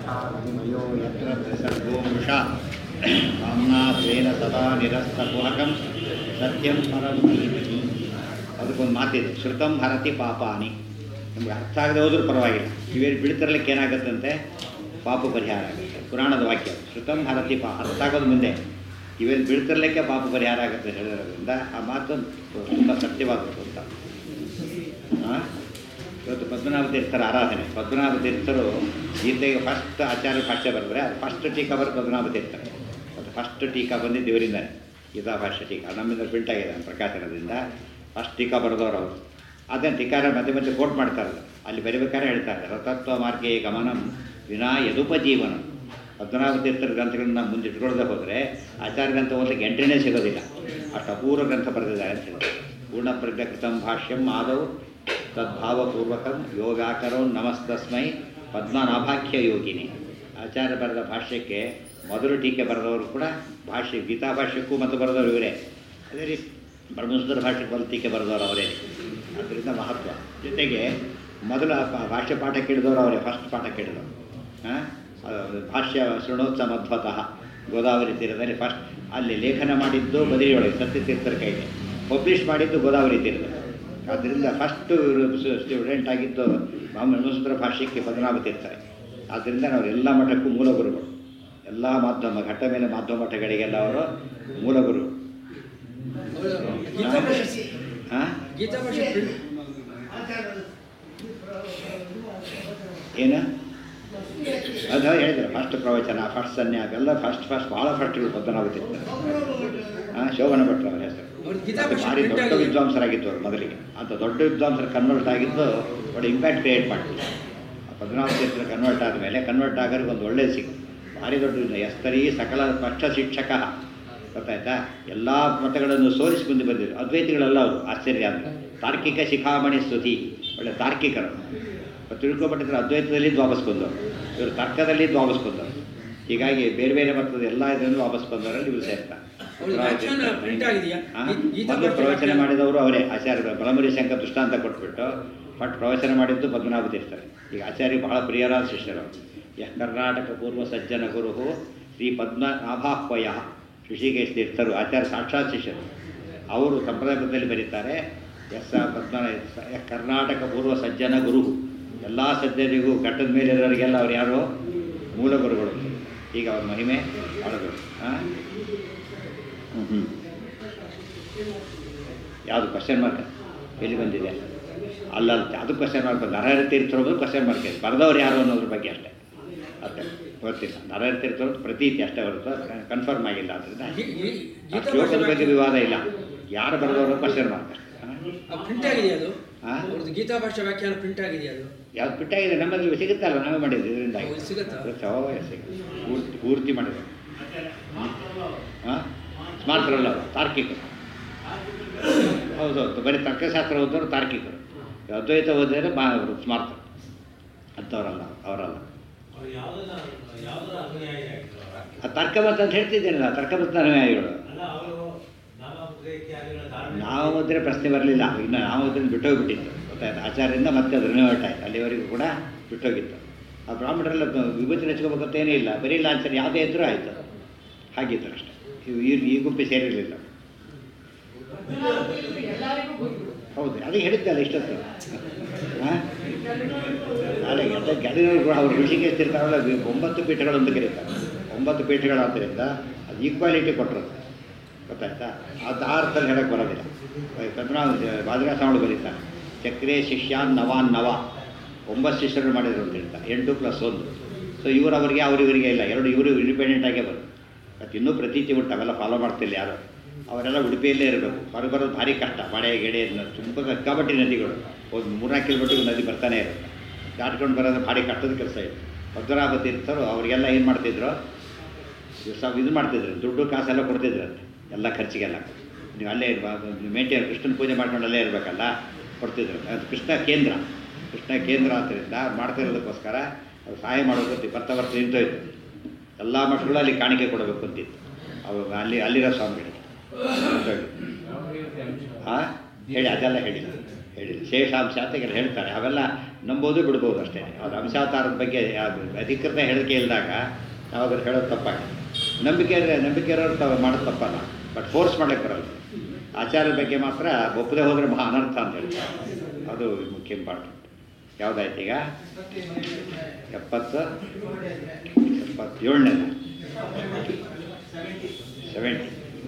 मयो यत्र सर्गो मृषा काम्ना स्वेन सदा निरस्तकुहकं ಸತ್ಯಂ ಪರಂ ಧೀಮಹಿ ಅದಕ್ಕೊಂದು ಮಾತಿದೆ ಶ್ರುತಂ ಹರತಿ ಪಾಪಾನಿ ನಮ್ಗೆ ಅರ್ಥ ಆಗದೆ ಹೋದ್ರೂ ಪರವಾಗಿಲ್ಲ ಇವೇನು ಬೀಳ್ತಿರ್ಲಿಕ್ಕೆ ಏನಾಗುತ್ತಂತೆ ಪಾಪ ಪರಿಹಾರ ಆಗುತ್ತೆ ಪುರಾಣದ ವಾಕ್ಯ ಶ್ರುತಂ ಹರತಿ ಪಾ ಅರ್ಥ ಆಗೋದು ಮುಂದೆ ಇವೇನು ಬೀಳ್ತಿರ್ಲಿಕ್ಕೆ ಪಾಪ ಪರಿಹಾರ ಆಗುತ್ತೆ ಅಂತ ಹೇಳಿರೋದ್ರಿಂದ ಆ ಮಾತು ತುಂಬ ಸತ್ಯವಾಗುತ್ತೆ ಅಂತ ಆ? ಇವತ್ತು ಪದ್ಮನಾಭ ತೀರ್ಥರ ಆರಾಧನೆ ಪದ್ಮನಾಭ ತೀರ್ಥರು ಗೀತೆಗೆ ಫಸ್ಟ್ ಆಚಾರ್ಯ ಭಾಷ್ಯ ಬರೆದ್ರೆ ಅದು ಫಸ್ಟ್ ಟೀಕಾ ಬರೋದು ಪದ್ಮನಾಭ ತೀರ್ಥರು ಮತ್ತು ಫಸ್ಟ್ ಟೀಕಾ ಬಂದಿದ್ದು ಇವರಿಂದಾನೆ ಗೀತಾ ಭಾಷ್ಯ ಟೀಕಾ ನಮ್ಮಿಂದ ಪ್ರಿಂಟ್ ಆಗಿದೆ ಪ್ರಕಾಶನದಿಂದ ಫಸ್ಟ್ ಟೀಕಾ ಬರೆದವರು ಅವರು ಅದನ್ನು ಟೀಕಾರ ಮಧ್ಯೆ ಮಧ್ಯೆ ಕೋಟ್ ಮಾಡ್ತಾರಲ್ಲ ಅಲ್ಲಿ ಬರಿಬೇಕಾದ್ರೆ ಹೇಳ್ತಾರೆ ರಥತ್ವ ಮಾರ್ಗೆ ಗಮನಂ ವಿನಾ ಯದುಪಜೀವನ ಪದ್ಮನಾಭ ತೀರ್ಥರ ಗ್ರಂಥಗಳನ್ನ ಮುಂದೆ ಇಟ್ಕೊಳ್ಳದೆ ಹೋದರೆ ಆಚಾರ್ಯ ಗ್ರಂಥ ಓದಲಿಕ್ಕೆ ಎಂಟ್ರಿನೇ ಸಿಗೋದಿಲ್ಲ ಅಷ್ಟು ಅಪೂರ್ವ ಗ್ರಂಥ ಬರೆದಿದ್ದಾರೆ ಅಂತ ಹೇಳಿ ಪೂರ್ಣಪ್ರಜ್ಞ ಕೃತಂ ಭಾಷ್ಯಂ ಆದೌ ತದ್ಭಾವಪೂರ್ವಕಂ ಯೋಗಾಕರೋ ನಮಸ್ತಸ್ಮೈ ಪದ್ಮನಾಭಾಖ್ಯ ಯೋಗಿನಿ ಆಚಾರ್ಯ ಬರೆದ ಭಾಷ್ಯಕ್ಕೆ ಮೊದಲು ಟೀಕೆ ಬರೆದವರು ಕೂಡ ಭಾಷ್ಯ ಗೀತಾ ಭಾಷ್ಯಕ್ಕೂ ಮತ್ತು ಬರೆದವರು ಇವರೇ ಅದೇ ರೀತಿ ಬ್ರಹ್ಮಸೂತ್ರ ಭಾಷೆಗೆ ಬಂದು ಟೀಕೆ ಬರೆದವರು ಅವರೇ ಅದರಿಂದ ಮಹತ್ವ ಜೊತೆಗೆ ಮೊದಲ ಪ- ಭಾಷ್ಯ ಪಾಠ ಕೇಳಿದವರು ಅವರೇ ಫಸ್ಟ್ ಪಾಠ ಕೇಳಿದವರು ಹಾಂ ಭಾಷ್ಯ ಶೃಣೋತ್ಸವ ಮಧ್ವತಃ ಗೋದಾವರಿ ತೀರದಲ್ಲಿ ಫಸ್ಟ್ ಅಲ್ಲಿ ಲೇಖನ ಮಾಡಿದ್ದು ಬದಿರಿಯೊಳಗೆ ಸತ್ಯತೀರ್ಥರ ಕೈಗೆ ಪಬ್ಲಿಷ್ ಮಾಡಿದ್ದು ಗೋದಾವರಿ ತೀರದಲ್ಲಿ ಆದ್ದರಿಂದ ಫಸ್ಟು ಸ್ಟೂಡೆಂಟ್ ಆಗಿದ್ದು ಬ್ರಹ್ಮಸೂತ್ರ ಭಾಷ್ಯಕ್ಕೆ ಪದ್ಮನಾಭ ತೀರ್ಥರೆ ಆದ್ದರಿಂದ ನಾವು ಎಲ್ಲ ಮಠಕ್ಕೂ ಮೂಲ ಗುರುಗಳು ಎಲ್ಲ ಮಾಧ್ಯಮ ಘಟ್ಟ ಮೇಲೆ ಮಾಧ್ಯಮ ಮಠಗಳಿಗೆಲ್ಲ ಅವರು ಮೂಲ ಗುರು ಗೀತಾ ಭಾಷೆ ಹಾಂ ಗೀತಾ ಭಾಷೆ ಪ್ರಿಂಟ್ ಏನು ಅದು ಹೇಳಿದ್ರು ಫಸ್ಟ್ ಪ್ರವಚನ ಫಸ್ಟ್ ಸನ್ಯಾಸ ಎಲ್ಲ ಫಸ್ಟ್ ಫಸ್ಟ್ ಭಾಳ ಫಸ್ಟ್ಗಳು ಪದ್ಮನಾಭ ತೀರ್ಥರು ಹಾಂ ಶೋಭನ ಭಟ್ರು ಅವರ ಹೆಸರು ಅವ್ರಿಗೆ ಗೀತಾ ಅದು ಭಾಷೆ ಭಾರಿ ಪ್ರಿಂಟ್ ದೊಡ್ಡ ಆಗಿದೆ ವಿದ್ವಾಂಸರಾಗಿದ್ದು ಅವರು ಮೊದಲಿಗೆ ಅಂತ ದೊಡ್ಡ ವಿದ್ವಾಂಸರು ಕನ್ವರ್ಟ್ ಆಗಿದ್ದು ಒಳ್ಳೆ ಇಂಪ್ಯಾಕ್ಟ್ ಕ್ರಿಯೇಟ್ ಮಾಡ್ತಿದ್ರು ಪದ್ಮನಾಭ ತೀರ್ಥರು ಕನ್ವರ್ಟ್ ಆದಮೇಲೆ ಕನ್ವರ್ಟ್ ಆಗೋರಿಗೆ ಒಂದು ಒಳ್ಳೆಯ ಸಿಕ್ತು ಭಾರಿ ದೊಡ್ಡ ವಿದ್ವಾಂಸ. ಎಸ್ತರಿ ಸಕಲ ಪಕ್ಷ ಶಿಕ್ಷಕ ಗೊತ್ತಾಯ್ತಾ ಎಲ್ಲ ಮತಗಳನ್ನು ಸೋಲಿಸಿ ಮುಂದೆ ಬಂದಿದ್ರು ಅದ್ವೈತಿಗಳೆಲ್ಲ ಅವರು ಆಶ್ಚರ್ಯ ಅಂದರೆ ತಾರ್ಕಿಕ ಶಿಖಾಮಣಿ ಸ್ತುತಿ ಒಳ್ಳೆ ತಾರ್ಕಿಕರು ಮತ್ತು ತಿಳ್ಕೊಬಿಟ್ಟಿದ್ರೆ ಅದ್ವೈತದಲ್ಲಿ ವಾಪಸ್ ಬಂದವರು ಇವರು ತರ್ಕದಲ್ಲಿ ವಾಪಸ್ ಬಂದವರು ಹೀಗಾಗಿ ಬೇರೆ ಬೇರೆ ಮತದ ಎಲ್ಲ ಇದರಲ್ಲಿ ವಾಪಸ್ ಬಂದವರಲ್ಲಿ ಇವರು ಸೇರ್ತಾರೆ ಅವ್ರ ವ್ಯಾಖ್ಯಾನ ಪ್ರಿಂಟ್ ಆಗಿದೆಯಾ ಆ? ಗೀ- ಗೀತಾ ಮೊದಲು ಭಾಷೆ ಪ್ರವಚನ ವ್ಯಾಖ್ಯಾನ- ಮಾಡಿದವರು ಅವರೇ ಆಚಾರ್ಯ ಬಲಮುರಿ ಶಂಕರ್ ದೃಷ್ಟಾಂತ ಕೊಟ್ಬಿಟ್ಟು ಬಟ್ ಪ್ರವಚನ ಮಾಡಿದ್ದು ಪದ್ಮನಾಭ ತೀರ್ಥರು ಈಗ ಆಚಾರ್ಯ ಬಹಳ ಪ್ರಿಯರಾದ ಶಿಷ್ಯರು ಯಃ ಕರ್ನಾಟಕ ಪೂರ್ವ ಸಜ್ಜನ ಗುರು ಶ್ರೀ ಪದ್ಮನಾಭಾಹ್ವಯ ಋಷಿಕೇಶ್ ತೀರ್ಥರು ಆಚಾರ್ಯ ಸಾಕ್ಷಾತ್ ಶಿಷ್ಯರು ಅವರು ಸಂಪ್ರದಾಯದಲ್ಲಿ ಬರೀತಾರೆ ಎಸ್ ಪದ್ಮ ಯಃ ಕರ್ನಾಟಕ ಪೂರ್ವ ಸಜ್ಜನ ಗುರು ಎಲ್ಲ ಸಜ್ಜನಿಗೂ ಘಟ್ಟದ ಮೇಲೆ ಇರೋರಿಗೆಲ್ಲ ಅವ್ರು ಯಾರು ಮೂಲ ಗುರುಗಳು ಈಗ ಅವ್ರ ಮಹಿಮೆ ಭಾಳ ದೊಡ್ಡ ಹಾಂ ಹ್ಞೂ ಹ್ಞೂ ಯಾವುದು ಕ್ವಶನ್ ಮಾರ್ಕ್ ಎಲ್ಲಿ ಬಂದಿದೆ ಅಲ್ಲಲ್ಲ ಅದು ಕ್ವಶನ್ ಮಾರ್ಕ್ ನರಹರಿ ತೀರ್ಥರೋದು ಕ್ವಶನ್ ಮಾರ್ಕ್ ಇದೆ ಬರೆದವ್ರು ಯಾರು ಅನ್ನೋದ್ರ ಬಗ್ಗೆ ಅಷ್ಟೇ ಅಷ್ಟೇ ಗೊತ್ತಿಲ್ಲ ನರಹರಿ ತೀರ್ಥರೋದು ಪ್ರತೀತಿ ಅಷ್ಟೇ ಹೊರತು ಕನ್ಫರ್ಮ್ ಆಗಿಲ್ಲ ಅದರಿಂದ ಗಿ- ಗಿ- ಆ ಗೀತಾ ಶ್ಲೋಕದ ಭಾಷೆ ಬಗ್ಗೆ ವಿವಾದ ಇಲ್ಲ ಯಾರು ಬರೆದವರು ಕ್ವಶನ್ ಮಾರ್ಕ್ ಅಷ್ಟೇ ಪ್ರಿಂಟ್ ಆಗಿದೆಯಾ ಅದು ಹಾಂ ಅವ್ರದ್ದು ಗೀತಾ ಭಾಷೆ ವ್ಯಾಖ್ಯಾನ ಪ್ರಿಂಟ್ ಆಗಿದೆಯಾ ಅದು ಯಾವ್ದು ಬಿಟ್ಟಾಗಿದೆ ನಮ್ಮಲ್ಲಿ ಸಿಗುತ್ತಲ್ಲ ನಾವೇ ಮಾಡಿದ್ವಿ ಇದರಿಂದ ಹೌದು, ಸಿಗುತ್ತಾ? ಪೂರ್ತಿ ಪೂರ್ತಿ ಮಾಡಿದ್ರು ಹಾಂ ಸ್ಮಾರ್ತರಲ್ಲ ಅವರು ತಾರ್ಕಿಕರು ಹೌದೌದು ಬರೀ ತರ್ಕಶಾಸ್ತ್ರ ಓದೋರು ತಾರ್ಕಿಕರು ಅದ್ವೈತ ಓದಿದ್ರೆ ಬಾ ಅವರು ಸ್ಮಾರ್ತರು ಅಂಥವ್ರಲ್ಲ ಅವರಲ್ಲ ಆ ತರ್ಕಮತ ಅಂತ ಹೇಳ್ತಿದ್ದೇನಲ್ಲ ತರ್ಕಮತ ಅನುಯಾಯಿಗಳು ನಾವು ಓದಿದ್ರೆ ಪ್ರಶ್ನೆ ಬರಲಿಲ್ಲ ಇನ್ನು ನಾವು ಓದಿದ್ರೆ ಬಿಟ್ಟೋಗ್ಬಿಟ್ಟಿತ್ತು ಗೊತ್ತಾಯ್ತು ಆಚಾರ್ಯದಿಂದ ಮತ್ತೆ ಅದು ರಿನೋವೇಟ್ ಆಯ್ತು ಅಲ್ಲಿವರೆಗೂ ಕೂಡ ಬಿಟ್ಟೋಗಿತ್ತು ಆ ಬ್ರಾಹ್ಮಣರೆಲ್ಲ ಬ- ವಿಭೂತಿ ನೆಚ್ಕೋಬೇಕಂತ ಏನೇ ಇಲ್ಲ ಬರೀ ಲಾಂಛನ ಯಾವುದೇ ಇದ್ರೂ ಆಯಿತು ಹಾಗಿತ್ತು ಅಷ್ಟೇ ಇವು ಈ ಈ ಗುಂಪಿ ಸೇರಿರಲಿಲ್ಲ ಹೌದು ಅದು ಹೇಳಿದ್ದಲ್ಲ ಇಷ್ಟೊತ್ತು ಹಾಂ ಅಲ್ಲ ಎಲ್ಲ ಗೆಳೆಯರು ಕೂಡ ಅವರು ಋಷಿಕೇಶ್ ಇರ್ತಾರಲ್ಲ ವಿ- ಒಂಬತ್ತು ಪೀಠಗಳು ಅಂತ ಕರೀತಾರೆ ಒಂಬತ್ತು ಪೀಠಗಳಾದ್ದರಿಂದ ಅದು ಈಕ್ವಾಲಿಟಿ ಕೊಟ್ಟರು ಗೊತ್ತಾಯ್ತಾ ಅದು ಆ ಅರ್ಥದಲ್ಲಿ ಹೇಳಕ್ಕೆ ಬರೋದಿಲ್ಲ ಪದ್ಮನಾಭ ಬಾದ್ರಾಸನಗಳು ಬರೀತಾರೆ ಚಕ್ರೇ ಶಿಷ್ಯಾನ್ ನವಾನ್ ನವ ಒಂಬತ್ತು ಶಿಷ್ಯರು ಮಾಡಿದ್ರು ಅಂತ ಹೇಳ್ತಾರೆ ಎಂಟು ಪ್ಲಸ್ ಒಂದು ಸೊ ಇವರು ಅವರಿಗೆ ಅವರಿವರಿಗೆ ಇಲ್ಲ ಎರಡು ಇವರು ಇಂಡಿಪೆಂಡೆಂಟ್ ಆಗೇ ಬರೋದು ಮತ್ತು ಇನ್ನೂ ಪ್ರತೀತಿ ಉಂಟು ಅವೆಲ್ಲ ಫಾಲೋ ಮಾಡ್ತಿಲ್ಲ ಯಾರು ಅವರೆಲ್ಲ ಉಡುಪಿಯಲ್ಲೇ ಇರಬೇಕು ಹೊರಗೆ ಬರೋದು ಭಾರಿ ಕಷ್ಟ ಮಳೆ ಗೆಡೆ ತುಂಬ ಕಕ್ಕಾಬಟ್ಟಿ ನದಿಗಳು ಒಂದು ಮೂರ್ನಾಲ್ಕು ಕಿಲೋಮೀಟರ್ ನದಿ ಬರ್ತಾನೆ ಇರುತ್ತೆ ದಾಟ್ಕೊಂಡು ಬರೋದು ಭಾರಿ ಕಷ್ಟದ ಕೆಲಸ ಇದೆ ಪದ್ಮನಾಭ ತೀರ್ಥರು ಅವರಿಗೆಲ್ಲ ಏನು ಮಾಡ್ತಿದ್ರು ದಿವಸ ಇದು ಮಾಡ್ತಿದ್ರು ದುಡ್ಡು ಕಾಸೆಲ್ಲ ಕೊಡ್ತಿದ್ರಂತೆ ಎಲ್ಲ ಖರ್ಚಿಗೆಲ್ಲ ನೀವು ಅಲ್ಲೇ ಮೇಂಟೈನ್ ಕೃಷ್ಣನ ಪೂಜೆ ಮಾಡ್ಕೊಂಡು ಅಲ್ಲೇ ಇರಬೇಕಲ್ಲ ಕೊಡ್ತಿದ್ರು ಅದು ಕೃಷ್ಣ ಕೇಂದ್ರ ಕೃಷ್ಣ ಕೇಂದ್ರ ಆದ್ದರಿಂದ ಮಾಡ್ತಿರೋದಕ್ಕೋಸ್ಕರ ಅವ್ರು ಸಹಾಯ ಮಾಡೋದು ಬರ್ತಾ ಬರ್ತಾ ನಿಂತೋಯ್ತು ಎಲ್ಲ ಮಠಗಳು ಅಲ್ಲಿ ಕಾಣಿಕೆ ಕೊಡಬೇಕು ಅಂತಿತ್ತು ಅವು ಅಲ್ಲಿ ಅಲ್ಲಿರೋ ಸ್ವಾಮಿಗಳಿಗೆ ಹಾಂ ಹೇಳಿ ಅದೆಲ್ಲ ಹೇಳಿಲ್ಲ ಹೇಳಿಲ್ಲ ಶೇಷಾಂಶ ಅಂತ ಕೆಲವು ಹೇಳ್ತಾರೆ ಅವೆಲ್ಲ ನಂಬೋದು ಬಿಡ್ಬೋದು ಅಷ್ಟೇ ಅದು ಅಂಶಾವತಾರದ ಬಗ್ಗೆ ಅದು ಅಧಿಕೃತ ಹೇಳಿಕೆ ಇಲ್ದಾಗ ನಾವು ಅದ್ರ ಹೇಳೋದು ತಪ್ಪಾಗಿ ನಂಬಿಕೆ ಇದ್ರೆ ನಂಬಿಕೆ ಇರೋರು ತಾವು ಮಾಡೋದು ತಪ್ಪಲ್ಲ ಬಟ್ ಫೋರ್ಸ್ ಮಾಡೋಕ್ಕೆ ಬರಲ್ಲ ಆಚಾರದ ಬಗ್ಗೆ ಮಾತ್ರ ಒಪ್ಪದೆ ಹೋದರೆ ಮಹಾ ಅನರ್ಥ ಅಂತ ಹೇಳ್ತಾರೆ ಅದು ಮುಖ್ಯ ಇಂಪಾರ್ಟೆಂಟ್ ಯಾವುದಾಯ್ತು ಈಗ ಎಪ್ಪತ್ತು ಎಪ್ಪತ್ತೇಳನೇ ಸೆವೆಂಟಿ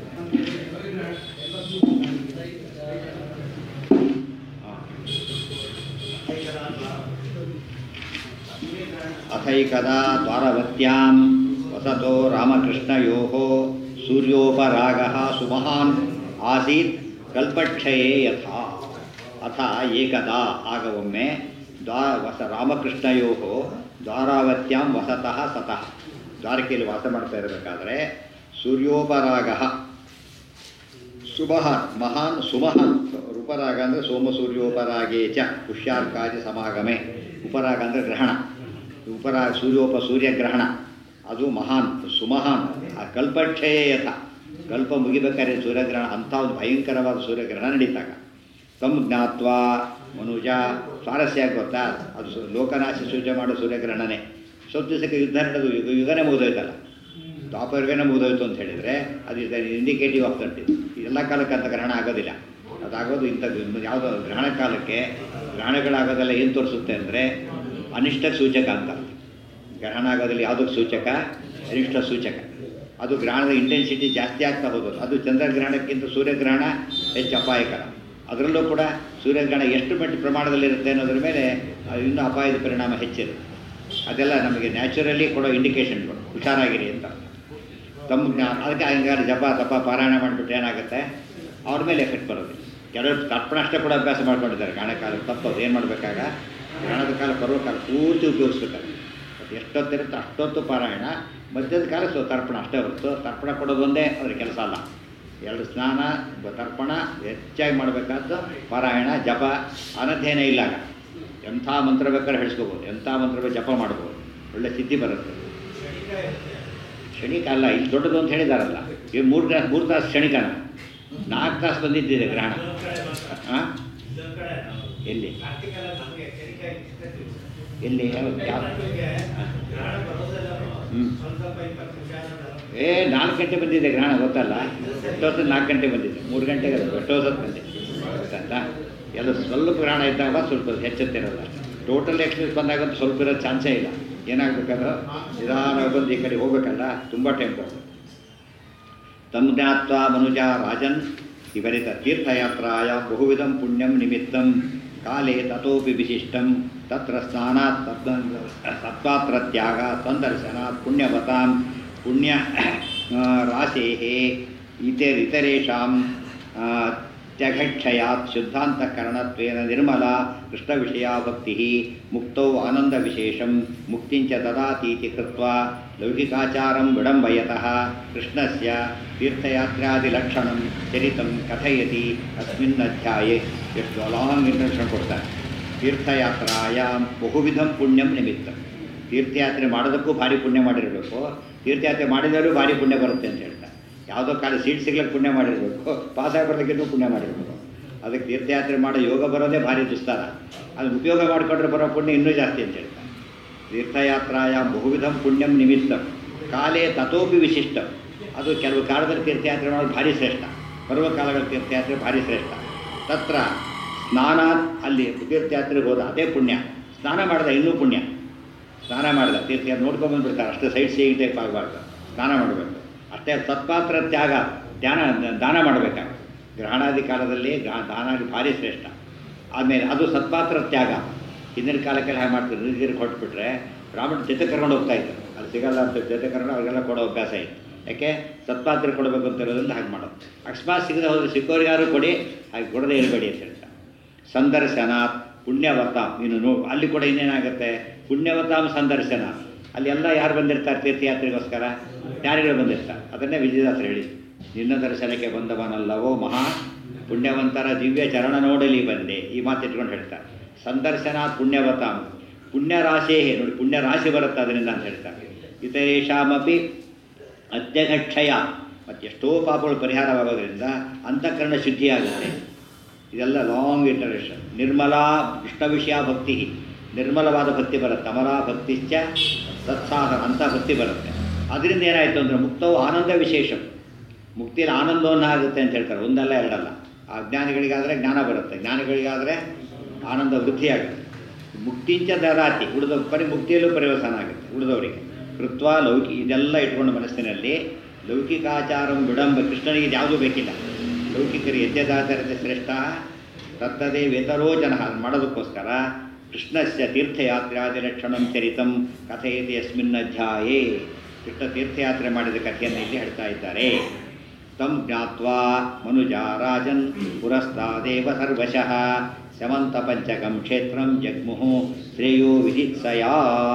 ಅಥೈಕದಾ ದ್ವಾರವತ್ಯಾಂ ವಸತೋ ರಾಮಕೃಷ್ಣಯೋः ಸೂರ್ಯೋಪರಾಗः ಸುಮಹಾನ್ ಆಸೀತ್ ಕಲ್ಪಕ್ಷಯೇ ಯಥಾ ಅಥ ಏಕದಾ ಆಗ ಒಮ್ಮೆ ದ್ವಾ ವಸ ರಾಮಕೃಷ್ಣಯೋ ದ್ವಾರಾವತ್ಯಾಂ ವಸತಃ ಸತಃ ದ್ವಾರಕೆಯಲ್ಲಿ ವಾಸ ಮಾಡ್ತಾ ಇರಬೇಕಾದ್ರೆ ಸೂರ್ಯೋಪರಾಗ ಸುಮಹಾನ್ ಮಹಾನ್ ಸುಮಹಾನ್ ಉಪರಾಗ ಅಂದರೆ ಸೋಮ ಸೂರ್ಯೋಪರಾಗೇ ಚ ಪುಷ್ಯಾರ್ಕಾದಿ ಸಮಾಗಮೆ ಉಪರಾಗ ಅಂದರೆ ಗ್ರಹಣ ಉಪರಾಗ ಸೂರ್ಯೋಪ ಸೂರ್ಯಗ್ರಹಣ ಅದು ಮಹಾನ್ ಸುಮಹಾನ್ ಆ ಕಲ್ಪಕ್ಷಯೇ ಯಥ ಕಲ್ಪ ಮುಗಿಬೇಕಾದ್ರೆ ಸೂರ್ಯಗ್ರಹಣ ಅಂಥ ಒಂದು ಭಯಂಕರವಾದ ಸೂರ್ಯಗ್ರಹಣ ನಡೀತಾಗ ತಮ್ಮ ಜ್ಞಾತ್ವ ಮನುಜ ಸ್ವಾರಸ್ಯ ಗೊತ್ತಾ ಅದು ಸು- ಲೋಕನಾಶ ಸೂಚನೆ ಮಾಡೋ ಸೂರ್ಯಗ್ರಹಣನೇ ಸ್ವಲ್ಪ ದಿವಸಕ್ಕೆ ಯುದ್ಧ ನಡೆದು ಯುಗ ಯುಗನೇ ಮುಗಿದೋಯ್ತಲ್ಲ ದ್ವಾಪರವೇನೇ ಮುಗಿದೋಯ್ತು ಅಂತ ಹೇಳಿದರೆ ಅದು ಇಂಡಿಕೇಟಿವ್ ಆಫ್ ದಟ್ ಎಲ್ಲ ಕಾಲಕ್ಕೆ ಅಂತ ಗ್ರಹಣ ಆಗೋದಿಲ್ಲ ಅದಾಗೋದು ಇಂಥ ಯಾವುದೋ ಗ್ರಹಣ ಕಾಲಕ್ಕೆ ಗ್ರಹಣಗಳಾಗೋದೆಲ್ಲ ಏನು ತೋರಿಸುತ್ತೆ ಅಂದರೆ ಅನಿಷ್ಟ ಸೂಚಕ ಅಂತ ಗ್ರಹಣ ಆಗೋದ್ರಲ್ಲಿ ಯಾವುದಕ್ಕೆ ಸೂಚಕ ಅನಿಷ್ಟ ಸೂಚಕ ಅದು ಗ್ರಹಣದ ಇಂಟೆನ್ಸಿಟಿ ಜಾಸ್ತಿ ಆಗ್ತಾ ಹೋಗೋದು ಅದು ಚಂದ್ರಗ್ರಹಣಕ್ಕಿಂತ ಸೂರ್ಯಗ್ರಹಣ ಹೆಚ್ಚು ಅಪಾಯಕರ ಅದರಲ್ಲೂ ಕೂಡ ಸೂರ್ಯಗ್ರಹಣ ಎಷ್ಟು ಮಟ್ಟ ಪ್ರಮಾಣದಲ್ಲಿರುತ್ತೆ ಅನ್ನೋದ್ರ ಮೇಲೆ ಅದು ಇನ್ನೂ ಅಪಾಯದ ಪರಿಣಾಮ ಹೆಚ್ಚಿದೆ ಅದೆಲ್ಲ ನಮಗೆ ನ್ಯಾಚುರಲಿ ಕೊಡೋ ಇಂಡಿಕೇಶನ್ಗಳು ಹುಷಾರಾಗಿರಿ ಅಂತ ತಮ್ಮ ಜ್ಞಾ- ಅದಕ್ಕೆ ಹಂಗಾರೆ ಜಪ ತಪ ಪಾರಾಯಣ ಮಾಡಿಬಿಟ್ರೆ ಏನಾಗುತ್ತೆ ಅವ್ರ ಮೇಲೆ ಎಫೆಕ್ಟ್ ಬರೋದು ಕೆಲವರು ತರ್ಪಣ ಅಷ್ಟೇ ಕೂಡ ಅಭ್ಯಾಸ ಮಾಡ್ಕೊಂಡಿದ್ದಾರೆ ಗಾಣ ಕಾಲ ತಪ್ಪದು ಏನು ಮಾಡಬೇಕಾಗ ಗಾಣದ ಕಾಲ ಬರುವ ಕಾಲ ಪೂರ್ತಿ ಉಪಯೋಗಿಸ್ಬೇಕಾದ್ರೆ ಅದು ಎಷ್ಟೊತ್ತಿರುತ್ತೆ ಅಷ್ಟೊತ್ತು ಪಾರಾಯಣ ಮಧ್ಯದ ಕಾಲ ಸೊ ತರ್ಪಣ ಅಷ್ಟೇ ಹೊರತು ತರ್ಪಣ ಕೊಡೋದೊಂದೇ ಅದ್ರ ಕೆಲಸ ಅಲ್ಲ ಎರಡು ಸ್ನಾನ ಬ- ತರ್ಪಣ ಹೆಚ್ಚಾಗಿ ಮಾಡಬೇಕಾದ್ದು ಪಾರಾಯಣ ಜಪ ಅನಧ್ಯಯನ ಇಲ್ಲಾಗ ಎಂಥ ಮಂತ್ರ ಬೇಕಾದ್ರೆ ಹೇಳಿಸ್ಕೋಬೋದು ಎಂಥ ಮಂತ್ರ ಬೇಕು ಜಪ ಮಾಡ್ಬೋದು ಒಳ್ಳೆ ಸಿದ್ಧಿ ಬರುತ್ತೆ ಕ್ಷಣಿಕ ಅಲ್ಲ ಇಲ್ಲಿ ದೊಡ್ಡದು ಅಂತ ಹೇಳಿದಾರಲ್ಲ ಈಗ ಮೂರು ತಾಸು ಮೂರು ತಾಸು ಕ್ಷಣಿಕನ ನಾಲ್ಕು ತಾಸು ಬಂದಿದ್ದಿದೆ ಗ್ರಹಣ ಹಾಂ ಎಲ್ಲಿ ಎಲ್ಲಿ ಯಾವ- ಯಾವ- ಹ್ಮ್. ಏ ನಾಲ್ಕು ಗಂಟೆ ಬಂದಿದೆ ಗ್ರಹಣ ಗೊತ್ತಲ್ಲ ಎಷ್ಟೊತ್ತು ನಾಲ್ಕು ಗಂಟೆ ಬಂದಿದೆ ಮೂರು ಗಂಟೆಗೆ ಅದು ಎಷ್ಟೊತ್ತು ಬಂದಿದೆ ಗೊತ್ತಾಯ್ತಾ ಎಲ್ಲ ಸ್ವಲ್ಪ ಗ್ರಹಣ ಇದ್ದಾಗ ಸ್ವಲ್ಪ ಹೆಚ್ಚುತ್ತಿರೋಲ್ಲ ಟೋಟಲ್ ಎಕ್ಸ್ಪ್ರೆಸ್ ಬಂದಾಗಂತೂ ಸ್ವಲ್ಪ ಇರೋ ಚಾನ್ಸೇ ಇಲ್ಲ ಏನಾಗಬೇಕಂದ್ರೆ ನಿಧಾನವಾಗಿ ಬಂದು ಈ ಕಡೆ ಹೋಗ್ಬೇಕಲ್ಲ ತುಂಬ ಟೈಮ್ ಬರ್ತದೆ ತಂ ಜ್ಞಾತ್ವಾ ಮನುಜ ರಾಜನ್ ವಿಪರೀತ ತೀರ್ಥಯಾತ್ರಾಯ ಬಹುವಿಧಂ ಪುಣ್ಯಂ ನಿಮಿತ್ತಂ ಕಾಲೇ ತತೋಪಿ ವಿಶಿಷ್ಟಂ ತತ್ರ ಸ್ನಾನಾತ್ ತತ್ವಾತ್ರ ತ್ಯಾಗ ಸಂದರ್ಶನಾತ್ ಪುಣ್ಯವತಾಂ ಪುಣ್ಯ ರಾಶೇಃ ಇತರಿತರೇಷಾಂ ತ್ಯಘಕ್ಷಯಾತ್ ಶುದ್ಧಾಂತಕರಣತ್ವೇನ ನಿರ್ಮಲಾ ಕೃಷ್ಣವಿಷಯಾ ಭಕ್ತಿ ಮುಕ್ತೌ ಆನಂದವಿಶೇಷಂ ಮುಕ್ತಿಂಚ ದದಾತೀತಿ ಕೃತ್ವಾ ಲೌಕಿಕಾಚಾರಂ ವಿಡಂಬಯತಃ ಕೃಷ್ಣಸ್ಯ ತೀರ್ಥಯಾತ್ರಾದಿಲಕ್ಷಣಂ ಚರಿತಂ ಕಥಯತಿ ಅಸ್ಮಿನ್ ಅಧ್ಯಾಯೇ ಎಷ್ಟು ಲಾಂಗ್ ಇಂಟ್ರಡಕ್ಷನ್ ಕೊಡ್ತಾರೆ ತೀರ್ಥಯಾತ್ರಾಯಾಂ ಬಹುವಿಧಂ ಪುಣ್ಯಂ ನಿಮಿತ್ತ ತೀರ್ಥಯಾತ್ರೆ ಮಾಡೋದಕ್ಕೂ ಭಾರಿ ಪುಣ್ಯ ಮಾಡಿರಬೇಕು ತೀರ್ಥಯಾತ್ರೆ ಮಾಡಿದವರು ಭಾರಿ ಪುಣ್ಯ ಬರುತ್ತೆ ಅಂತ ಹೇಳ್ತಾರೆ ಯಾವುದೋ ಕಾಲ ಸೀಟ್ ಸಿಗ್ಲಿಕ್ಕೆ ಪುಣ್ಯ ಮಾಡಿರಬೇಕು ಪಾಸಾಗಿ ಬರೋದಕ್ಕಿನ್ನೂ ಪುಣ್ಯ ಮಾಡಿರಬೇಕು ಅದಕ್ಕೆ ತೀರ್ಥಯಾತ್ರೆ ಮಾಡೋ ಯೋಗ ಬರೋದೇ ಭಾರಿ ದುಸ್ತಾರ ಅದು ಉಪಯೋಗ ಮಾಡಿಕೊಂಡ್ರೆ ಬರೋ ಪುಣ್ಯ ಇನ್ನೂ ಜಾಸ್ತಿ ಅಂತ ಹೇಳ್ತಾರೆ ತೀರ್ಥಯಾತ್ರಾಯಾಂ ಬಹುವಿಧಂ ಪುಣ್ಯಂ ನಿಮಿತ್ತಂ ಕಾಲೇ ತಥೋಪಿ ವಿಶಿಷ್ಟ ಅದು ಕೆಲವು ಕಾಲದಲ್ಲಿ ತೀರ್ಥಯಾತ್ರೆ ಮಾಡೋದು ಭಾರಿ ಶ್ರೇಷ್ಠ ಬರುವ ಕಾಲಗಳ ತೀರ್ಥಯಾತ್ರೆ ಭಾರಿ ಶ್ರೇಷ್ಠ ತತ್ರ ಸ್ನಾನ ಅಲ್ಲಿ ತೀರ್ಥಯಾತ್ರೆಗೆ ಹೋದ ಅದೇ ಪುಣ್ಯ ಸ್ನಾನ ಮಾಡಿದ ಇನ್ನೂ ಪುಣ್ಯ ಸ್ನಾನ ಮಾಡಿದ ತೀರ್ಥ ನೋಡ್ಕೊಂಬಂದ್ಬಿಡ್ತಾರೆ ಅಷ್ಟೇ ಸೈಡ್ ಸೀಯಿಂಗ್ ಟೈಪ್ ಆಗಬಾರ್ದು ಸ್ನಾನ ಮಾಡಬೇಕು ಅಷ್ಟೇ ಸತ್ಪಾತ್ರ ತ್ಯಾಗ ಧ್ಯಾನ ದಾನ ಮಾಡಬೇಕಾಗ ಗ್ರಹಣಾದಿ ಕಾಲದಲ್ಲಿ ಗ- ದಾನ ಭಾರಿ ಶ್ರೇಷ್ಠ ಆಮೇಲೆ ಅದು ಸತ್ಪಾತ್ರ ತ್ಯಾಗ ಹಿಂದಿನ ಕಾಲಕ್ಕೆಲ್ಲ ಹಾಗೆ ಮಾಡ್ತಾರೆ ನೀರಿಗೆ ಕೊಟ್ಬಿಟ್ರೆ ಬ್ರಾಹ್ಮಣ ಜೊತೆ ಕರ್ಕೊಂಡು ಹೋಗ್ತಾ ಇದ್ರು ಅದು ಸಿಗಲ್ಲ ಅಂತ ಜೊತೆ ಕರ್ಕೊಂಡು ಅವ್ರಿಗೆಲ್ಲ ಕೊಡೋ ಅಭ್ಯಾಸ ಇತ್ತು ಯಾಕೆ ಸತ್ಪಾತ್ರ ಕೊಡಬೇಕು ಅಂತ ಇರೋದ್ರಿಂದ ಹಾಗೆ ಮಾಡೋದು ಅಕಸ್ಮಾತ್ ಸಿಗದೆ ಹೋದ್ರೆ ಸಿಕ್ಕೋರಿಗಾರು ಕೊಡಿ ಹಾಗೆ ಕೊಡದೇ ಇರಬೇಡಿ ಅಂತ ಹೇಳ್ತಾರೆ ಸಂದರ್ಶನಾತ್ ಪುಣ್ಯವತಾಂ ಇನ್ನು ನೋ ಅಲ್ಲಿ ಕೂಡ ಇನ್ನೇನಾಗುತ್ತೆ ಪುಣ್ಯವತಾಂ ಸಂದರ್ಶನ ಅಲ್ಲಿ ಎಲ್ಲ ಯಾರು ಬಂದಿರ್ತಾರೆ ತೀರ್ಥಯಾತ್ರೆಗೋಸ್ಕರ ಯಾರಿಗಳು ಬಂದಿರ್ತಾರೆ ಅದನ್ನೇ ವಿಜಯದಾಸರು ಹೇಳಿ ನಿನ್ನ ದರ್ಶನಕ್ಕೆ ಬಂದವನಲ್ಲವೋ ಮಹಾ ಪುಣ್ಯವಂತರ ದಿವ್ಯ ಚರಣ ನೋಡಲಿ ಬಂದೆ ಈ ಮಾತು ಇಟ್ಕೊಂಡು ಹೇಳ್ತಾರೆ ಸಂದರ್ಶನಾತ್ ಪುಣ್ಯವತಾಂ ಪುಣ್ಯ ರಾಶೇ ನೋಡಿ ಪುಣ್ಯ ರಾಶಿ ಬರುತ್ತೆ ಅದರಿಂದ ಅಂತ ಹೇಳ್ತಾರೆ ಇತರೇಷಾಮಪಿ ಅತ್ಯಘಕ್ಷಯ ಮತ್ತು ಎಷ್ಟೋ ಪಾಪಗಳು ಪರಿಹಾರವಾಗೋದ್ರಿಂದ ಅಂತಃಕರಣ ಶುದ್ಧಿಯಾಗುತ್ತೆ ಇದೆಲ್ಲ ಲಾಂಗ್ ಇಂಟರೇಷನ್ ನಿರ್ಮಲಾ ಕೃಷ್ಣ ವಿಷಯ ಭಕ್ತಿ ನಿರ್ಮಲವಾದ ಭಕ್ತಿ ಬರುತ್ತೆ ಅಮರ ಭಕ್ತಿಶ್ಚ ಸತ್ಸಾಧನ ಅಂತ ಭಕ್ತಿ ಬರುತ್ತೆ ಅದರಿಂದ ಏನಾಯಿತು ಅಂದರೆ ಮುಕ್ತವು ಆನಂದ ವಿಶೇಷ ಮುಕ್ತಿಯಲ್ಲಿ ಆನಂದವನ್ನು ಆಗುತ್ತೆ ಅಂತ ಹೇಳ್ತಾರೆ ಒಂದಲ್ಲ ಎರಡಲ್ಲ ಆ ಜ್ಞಾನಿಗಳಿಗಾದರೆ ಜ್ಞಾನ ಬರುತ್ತೆ ಜ್ಞಾನಿಗಳಿಗಾದರೆ ಆನಂದ ವೃದ್ಧಿಯಾಗುತ್ತೆ ಮುಕ್ತಿಂಚ ದರಾತಿ ಉಳಿದ ಪರಿ ಮುಕ್ತಿಯಲ್ಲೂ ಪರಿವರ್ತನ ಆಗುತ್ತೆ ಉಳಿದವರಿಗೆ ಕೃತ್ವ ಲೌಕಿ ಇದೆಲ್ಲ ಇಟ್ಕೊಂಡು ಮನಸ್ಸಿನಲ್ಲಿ ಲೌಕಿಕಾಚಾರಂ ವಿಡಂಬ ಕೃಷ್ಣನಿಗೆ ಯಾವುದೂ ಬೇಕಿಲ್ಲ ಲೌಕಿಕರು ಯಜ್ಞದಾಚರತೆ ಶ್ರೇಷ್ಠ ತತ್ತದೇ ವೇತರೋ ಜನ ಅದ್ ಮಾಡೋದಕ್ಕೋಸ್ಕರ ಕೃಷ್ಣಸ್ಯ ತೀರ್ಥಯಾತ್ರಾದಿ ಲಕ್ಷಣಂ ಚರಿತಂ ಕಥೆಯತಿ ಯಸ್ಮಿನ್ ಅಧ್ಯಾಯೇ ಕೃಷ್ಣ ತೀರ್ಥಯಾತ್ರೆ ಮಾಡಿದ ಕಥೆಯನ್ನು ಇಲ್ಲಿ ಹೇಳ್ತಾ ಇದ್ದಾರೆ ತಂ ಜ್ಞಾತ್ವಾ ಮನುಜ ರಾಜನ್ ಪುರಸ್ತಾದೇವ ಸರ್ವಶಃ ಶಮಂತ ಪಂಚಕಂ ಕ್ಷೇತ್ರಂ ಜಗ್ಮುಹು ಶ್ರೇಯೋ ವಿಧಿತ್ಸಯಾ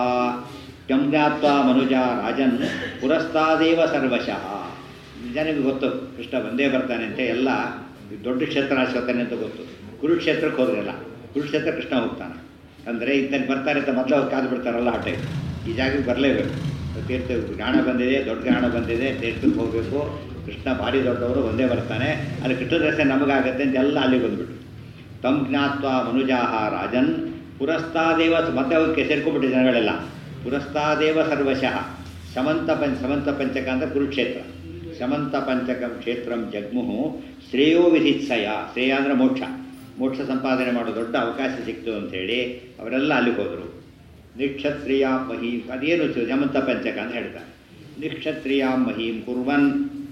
ತಂ ಜ್ಞಾತ್ವಾ ಮನುಜ ರಾಜನ್ ಪುರಸ್ತಾದೇವ ಸರ್ವಶಃ ಜನರಿಗೆ ಗೊತ್ತು ಕೃಷ್ಣ ಬಂದೇ ಬರ್ತಾನೆ ಅಂತ ಎಲ್ಲ ದೊಡ್ಡ ಕ್ಷೇತ್ರ ಆಶ್ವತಾನೆ ಅಂತ ಗೊತ್ತು ಕುರುಕ್ಷೇತ್ರಕ್ಕೆ ಹೋದ್ರಲ್ಲ ಕುರುಕ್ಷೇತ್ರ ಕೃಷ್ಣ ಹೋಗ್ತಾನೆ ಅಂದರೆ ಇದ್ದಲ್ಲಿ ಬರ್ತಾರೆ ಅಂತ ಮೊದಲು ಅವ್ರು ಕಾದು ಬಿಡ್ತಾರಲ್ಲ ಆ ಟೈಮ್ ಈ ಜಾಗಕ್ಕೆ ಬರಲೇಬೇಕು ತೀರ್ಥ ಗಾಣ ಬಂದಿದೆ ದೊಡ್ಡ ಗಾಣ ಬಂದಿದೆ ತೀರ್ಥಕ್ಕೆ ಹೋಗಬೇಕು ಕೃಷ್ಣ ಭಾರಿ ದೊಡ್ಡವರು ಒಂದೇ ಬರ್ತಾನೆ ಅಲ್ಲಿ ಕೃಷ್ಣ ದರ್ಶನ ನಮಗಾಗತ್ತೆ ಅಂತ ಎಲ್ಲ ಅಲ್ಲಿ ಬಂದ್ಬಿಟ್ರು ತಂ ಜ್ಞಾತ್ವ ಮನುಜಾಹ ರಾಜನ್ ಪುರಸ್ತಾದೇವ ಮತ್ತೆ ಅವಕ್ಕೆ ಸೇರ್ಕೊಂಡ್ಬಿಟ್ಟು ಜನಗಳೆಲ್ಲ ಪುರಸ್ತಾದೇವ ಸರ್ವಶಃ ಶಮಂತ ಪಂಚ ಸಮಂತ ಪಂಚಕ ಅಂತ ಕುರುಕ್ಷೇತ್ರ ಶಮಂತ ಪಂಚಕಂ ಕ್ಷೇತ್ರಂ ಜಗ್ಮುಹು ಶ್ರೇಯೋ ವಿಧಿತ್ಸಯ ಶ್ರೇಯ ಅಂದರೆ ಮೋಕ್ಷ ಮೋಕ್ಷ ಸಂಪಾದನೆ ಮಾಡೋ ದೊಡ್ಡ ಅವಕಾಶ ಸಿಕ್ತು ಅಂಥೇಳಿ ಅವರೆಲ್ಲ ಅಲ್ಲಿಗೆ ಹೋದರು ನಿಕ್ಷತ್ರಿಯ ಮಹೀಂ ಅದೇನು ಚ- ಶಮಂತ ಪಂಚಕ ಅಂತ ಹೇಳ್ತಾರೆ ನಿಕ್ಷತ್ರಿಯ ಮಹೀಂ ಕುರ್ವನ್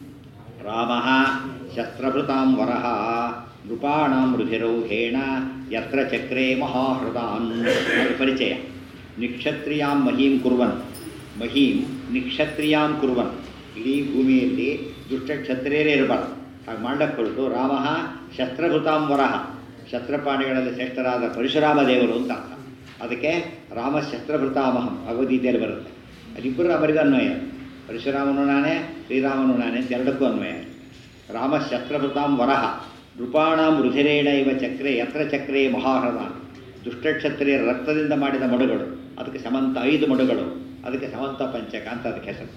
ರಾಮ ಶಸ್ತ್ರಭೃತಾಂ ವರಹ ನೃಪಾಣಾಂ ರುಧಿರೌಹೇಣ ಯತ್ರ ಚಕ್ರೇ ಮಹಾಹೃದಾನ್ ಅದು ಪರಿಚಯ ನಿಕ್ಷತ್ರಿಯಾಂ ಮಹೀಂ ಕುರ್ವನ್ ಮಹೀಂ ನಿಕ್ಷತ್ರಿಯಾಂ ಕುರ್ವನ್ ಇಡೀ ಭೂಮಿಯಲ್ಲಿ ದುಷ್ಟ ಕ್ಷತ್ರಿಯರೇ ಇರಬಾರ್ದು ಹಾಗೆ ಮಾಡಕ್ಕೆ ಹೊರಟು ರಾಮ ಶಸ್ತ್ರಭೃತಾಂ ವರಹ ಶಸ್ತ್ರಪಾಣಿಗಳಲ್ಲಿ ಶ್ರೇಷ್ಠರಾದ ಪರಶುರಾಮ ದೇವರು ಅಂತ ಅರ್ಥ ಅದಕ್ಕೆ ರಾಮ ಶಸ್ತ್ರಭೃತಾಮಹಂ ಭಗವದ್ಗೀತೆಯಲ್ಲಿ ಬರುತ್ತೆ ಅದಿಬ್ಬರು ರಾಮರಿಗೂ ಅನ್ವಯ ಪರಶುರಾಮನು ನಾನೇ ಶ್ರೀರಾಮನು ನಾನೇ ಅಂತ ಎರಡಕ್ಕೂ ಅನ್ವಯ ರಾಮ ಶಸ್ತ್ರಭೃತಾಂ ವರಹ ನೃಪಾಣಾಂ ರುಧಿರೇಣ ಇವ ಚಕ್ರೆ ಯತ್ರ ಚಕ್ರೇ ಮಹಾಹೃದ ದುಷ್ಟಕ್ಷತ್ರಿಯರ ರಕ್ತದಿಂದ ಮಾಡಿದ ಮಡುಗಳು ಅದಕ್ಕೆ ಸಮಂತ ಐದು ಮಡುಗಳು ಅದಕ್ಕೆ ಸಮಂತ ಪಂಚಕ ಅಂತ ಅದಕ್ಕೆ ಹೆಸರು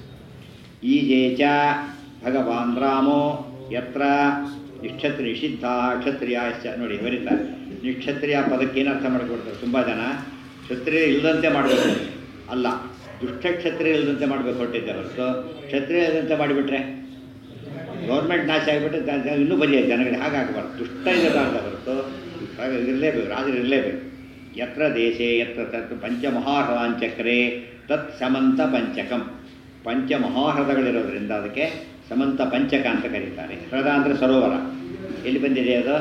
ಈಜೆ ಚ ಭಗವಾನ್ ರಾಮೋ ಯತ್ರ ನಿಕ್ಷತ್ರಿ ನಿಷಿದ್ಧ ಕ್ಷತ್ರಿಯಾಶ್ಚ ನೋಡಿ ಬರೀತಾರೆ ನಿಕ್ಷತ್ರಿಯ ಪದಕ್ಕೆ ಏನು ಅರ್ಥ ಮಾಡಿಕೊಡ್ತಾರೆ ತುಂಬ ಜನ ಕ್ಷತ್ರಿಯ ಇಲ್ಲದಂತೆ ಮಾಡಬೇಕು ಅಲ್ಲ ದುಷ್ಟ ಕ್ಷತ್ರಿಯ ಇಲ್ಲದಂತೆ ಮಾಡಬೇಕು ಹೊರಟಿದ್ದೆ ಹೊರತು ಕ್ಷತ್ರಿಯ ಇಲ್ಲದಂತೆ ಮಾಡಿಬಿಟ್ರೆ ಗೌರ್ಮೆಂಟ್ ನಾಶ ಆಗಿಬಿಟ್ಟು ದ- ದ- ಇನ್ನೂ ಬದಿಯ ಜನಗಳಿಗೆ ಹಾಗಾಗಬಾರ್ದು ದುಷ್ಟ ಇರಬಾರ್ದು ಹೊರತು ಹಾಗೆ ಇರಲೇಬೇಕು ರಾಜರು ಇರಲೇಬೇಕು ಯತ್ರ ದೇಶೇ ಯತ್ರ ತತ್ ಪಂಚಮಹಾಹೃದಾಂಚಕ್ರೆ ತತ್ ಸಮಂತ ಪಂಚಕಂ ಪಂಚಮಹಾಹೃದಗಳಿರೋದ್ರಿಂದ ಅದಕ್ಕೆ ಸಮಂತ ಪಂಚಕ ಅಂತ ಕರೀತಾರೆ ಹೃದ ಅಂದರೆ ಸರೋವರ ಎಲ್ಲಿ ಬಂದಿದೆ ಅದು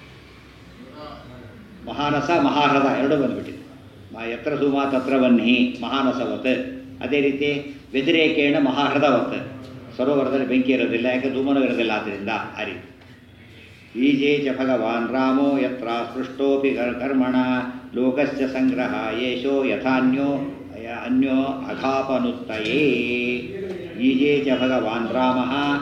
ಮಹಾರಸ ಮಹಾಹೃದ ಎರಡೂ ಬಂದ್ಬಿಟ್ಟಿದೆ ಮ ಯತ್ರ ಸುಮಾ ತತ್ರ ಬನ್ನಿ ಮಹಾನಸವತ್ ಅದೇ ರೀತಿ ವ್ಯತಿರೇಕೇಣ ಮಹಾಹೃದವತ್ ಸರೋವರದಲ್ಲಿ ಬೆಂಕಿ ಇರೋದಿಲ್ಲ ಯಾಕೆ ಧೂಮನೂ ಇರೋದಿಲ್ಲ ಆದ್ದರಿಂದ ಆ ರೀತಿ ಈಜೇ ಚ ಭಗವಾನ್ ರಾಮೋ ಯತ್ರ ಸ್ಪೃಷ್ಟೋಪಿ ಕರ್- ಕರ್ಮಣ ಲೋಕಸ್ಯ ಸಂಗ್ರಹ ಯೇಷೋ ಯಥಾನ್ಯೋ ಯ- ಅನ್ಯೋ ಅಘಾಪನುತ್ತಯೇ ಈಜೇ ಚ ಭಗವಾನ್ ರಾಮ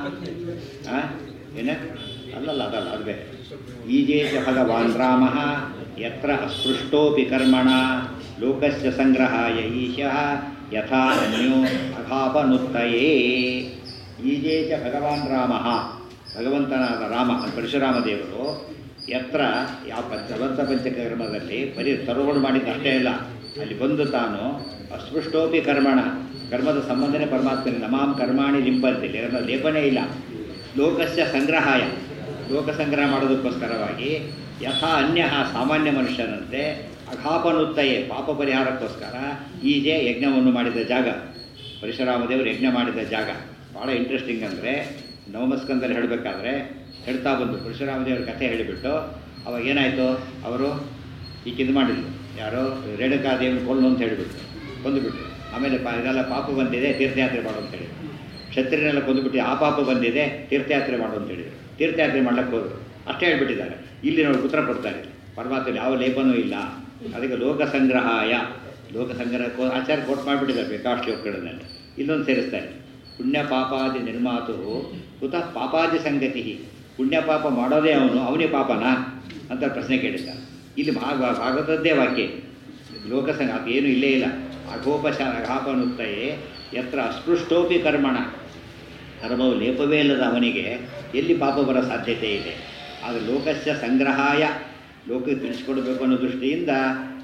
ಏನ ಅಲ್ಲಲ್ಲ ಅದಲ್ಲ ಅದು ಬೇರೆ ಈಜೇ ಚ ಭಗವಾನ್ ರಾಮ ಯತ್ರ ಅಸ್ಪೃಷ್ಟೋಪಿ ಕರ್ಮಣ ಲೋಕಸ್ಯ ಸಂಗ್ರಹಾಯ ಈಶಃ ಯಥಾ ಅನ್ಯೋ ಅಘಾಪನುತ್ತಯೇ ಈಜೇ ಚ ಭಗವಾನ್ ರಾಮ ಭಗವಂತನಾದ ರಾಮ ಪರಶುರಾಮ ದೇವರು ಯತ್ರ ಯಾವ ಪಂಚವಂತ ಪಂಚಕರ್ಮದಲ್ಲಿ ಬರೀ ಸರ್ವಗಳು ಮಾಡಿದ್ದು ಅಷ್ಟೇ ಇಲ್ಲ ಅಲ್ಲಿ ಬಂದು ತಾನು ಅಸ್ಪೃಷ್ಟೋಪಿ ಕರ್ಮಣ ಕರ್ಮದ ಸಂಬಂಧನೇ ಪರಮಾತ್ಮನಿಗೆ ನಮಾಂ ಕರ್ಮಾಣಿ ಲಿಂಬಂತಿಲ್ಲ ಅದರ ಲೇಪನೇ ಇಲ್ಲ ಲೋಕಸ್ಯ ಸಂಗ್ರಹಾಯ ಲೋಕ ಸಂಗ್ರಹ ಮಾಡೋದಕ್ಕೋಸ್ಕರವಾಗಿ ಯಥಾ ಅನ್ಯ ಸಾಮಾನ್ಯ ಮನುಷ್ಯನಂತೆ ಅಘಾಪನುತ್ತಯೇ ಪಾಪ ಪರಿಹಾರಕ್ಕೋಸ್ಕರ ಈಜೆ ಯಜ್ಞವನ್ನು ಮಾಡಿದ ಜಾಗ ಪರಶುರಾಮ ದೇವರು ಯಜ್ಞ ಮಾಡಿದ ಜಾಗ ಭಾಳ ಇಂಟ್ರೆಸ್ಟಿಂಗ್ ಅಂದರೆ ನವಮಸ್ಕಂದಲ್ಲಿ ಹೇಳಬೇಕಾದ್ರೆ ಹೇಳ್ತಾ ಬಂದು ಪರಶುರಾಮ ದೇವರ ಕಥೆ ಹೇಳಿಬಿಟ್ಟು ಅವಾಗ ಏನಾಯಿತು ಅವರು ಈಗ ಇದು ಮಾಡಿದ್ರು ಯಾರೋ ರೇಣುಕಾದೇವಿ ಕೊಳ್ಳು ಅಂತ ಹೇಳಿಬಿಟ್ರು ಕೊಂದುಬಿಟ್ರು ಆಮೇಲೆ ಪಾ ಇದೆಲ್ಲ ಪಾಪ ಬಂದಿದೆ ತೀರ್ಥಯಾತ್ರೆ ಮಾಡು ಅಂತ ಹೇಳಿದ್ರು ಕ್ಷತ್ರಿಯನೆಲ್ಲ ಕೊಂದುಬಿಟ್ಟು ಆ ಪಾಪ ಬಂದಿದೆ ತೀರ್ಥಯಾತ್ರೆ ಮಾಡು ಅಂತ ಹೇಳಿದ್ರು ತೀರ್ಥಯಾತ್ರೆ ಮಾಡ್ಲಿಕ್ಕೆ ಹೋದ್ರು ಅಷ್ಟೇ ಹೇಳ್ಬಿಟ್ಟಿದ್ದಾರೆ ಇಲ್ಲಿ ನೋಡಿ ಉತ್ತರ ಕೊಡ್ತಾರೆ ಪರಮಾತ್ಮ ಯಾವ ಲೇಪನೂ ಇಲ್ಲ ಅದಕ್ಕೆ ಲೋಕ ಸಂಗ್ರಹಾಯ ಲೋಕ ಸಂಗ್ರಹಕ್ಕೋ ಆಚಾರ್ಯ ಕೋಟ್ ಮಾಡಿಬಿಟ್ಟಿದ್ದಾರೆ ಬೇಕಾಷ್ಟು ಶ್ಲೋಕಗಳಲ್ಲಿ ಇಲ್ಲೊಂದು ಸೇರಿಸ್ತಾರೆ ಪುಣ್ಯ ಪಾಪಾದಿ ನಿರ್ಮಾತು ಕುತ ಪಾಪಾದಿ ಸಂಗತಿ ಪುಣ್ಯ ಪಾಪ ಮಾಡೋದೇ ಅವನು ಅವನೇ ಪಾಪನಾ ಅಂತ ಪ್ರಶ್ನೆ ಕೇಳಿದ್ದಾರೆ ಇಲ್ಲಿ ಭಾಗ ಭಾಗವತದ್ದೇ ವಾಕ್ಯ ಲೋಕಸಂಗ ಅದು ಏನೂ ಇಲ್ಲೇ ಇಲ್ಲ ಅಘೋಪಶ ಅಘಾಪನುತ್ತಯೇ ಯತ್ರ ಅಸ್ಪೃಷ್ಟೋಪಿ ಕರ್ಮಣ ಕರ್ಮವು ಲೇಪವೇ ಇಲ್ಲದ ಅವನಿಗೆ ಎಲ್ಲಿ ಪಾಪ ಬರೋ ಸಾಧ್ಯತೆ ಇದೆ ಆದರೆ ಲೋಕಸ್ಯ ಸಂಗ್ರಹಾಯ ಲೋಕಕ್ಕೆ ತಿಳಿಸ್ಕೊಡ್ಬೇಕು ಅನ್ನೋ ದೃಷ್ಟಿಯಿಂದ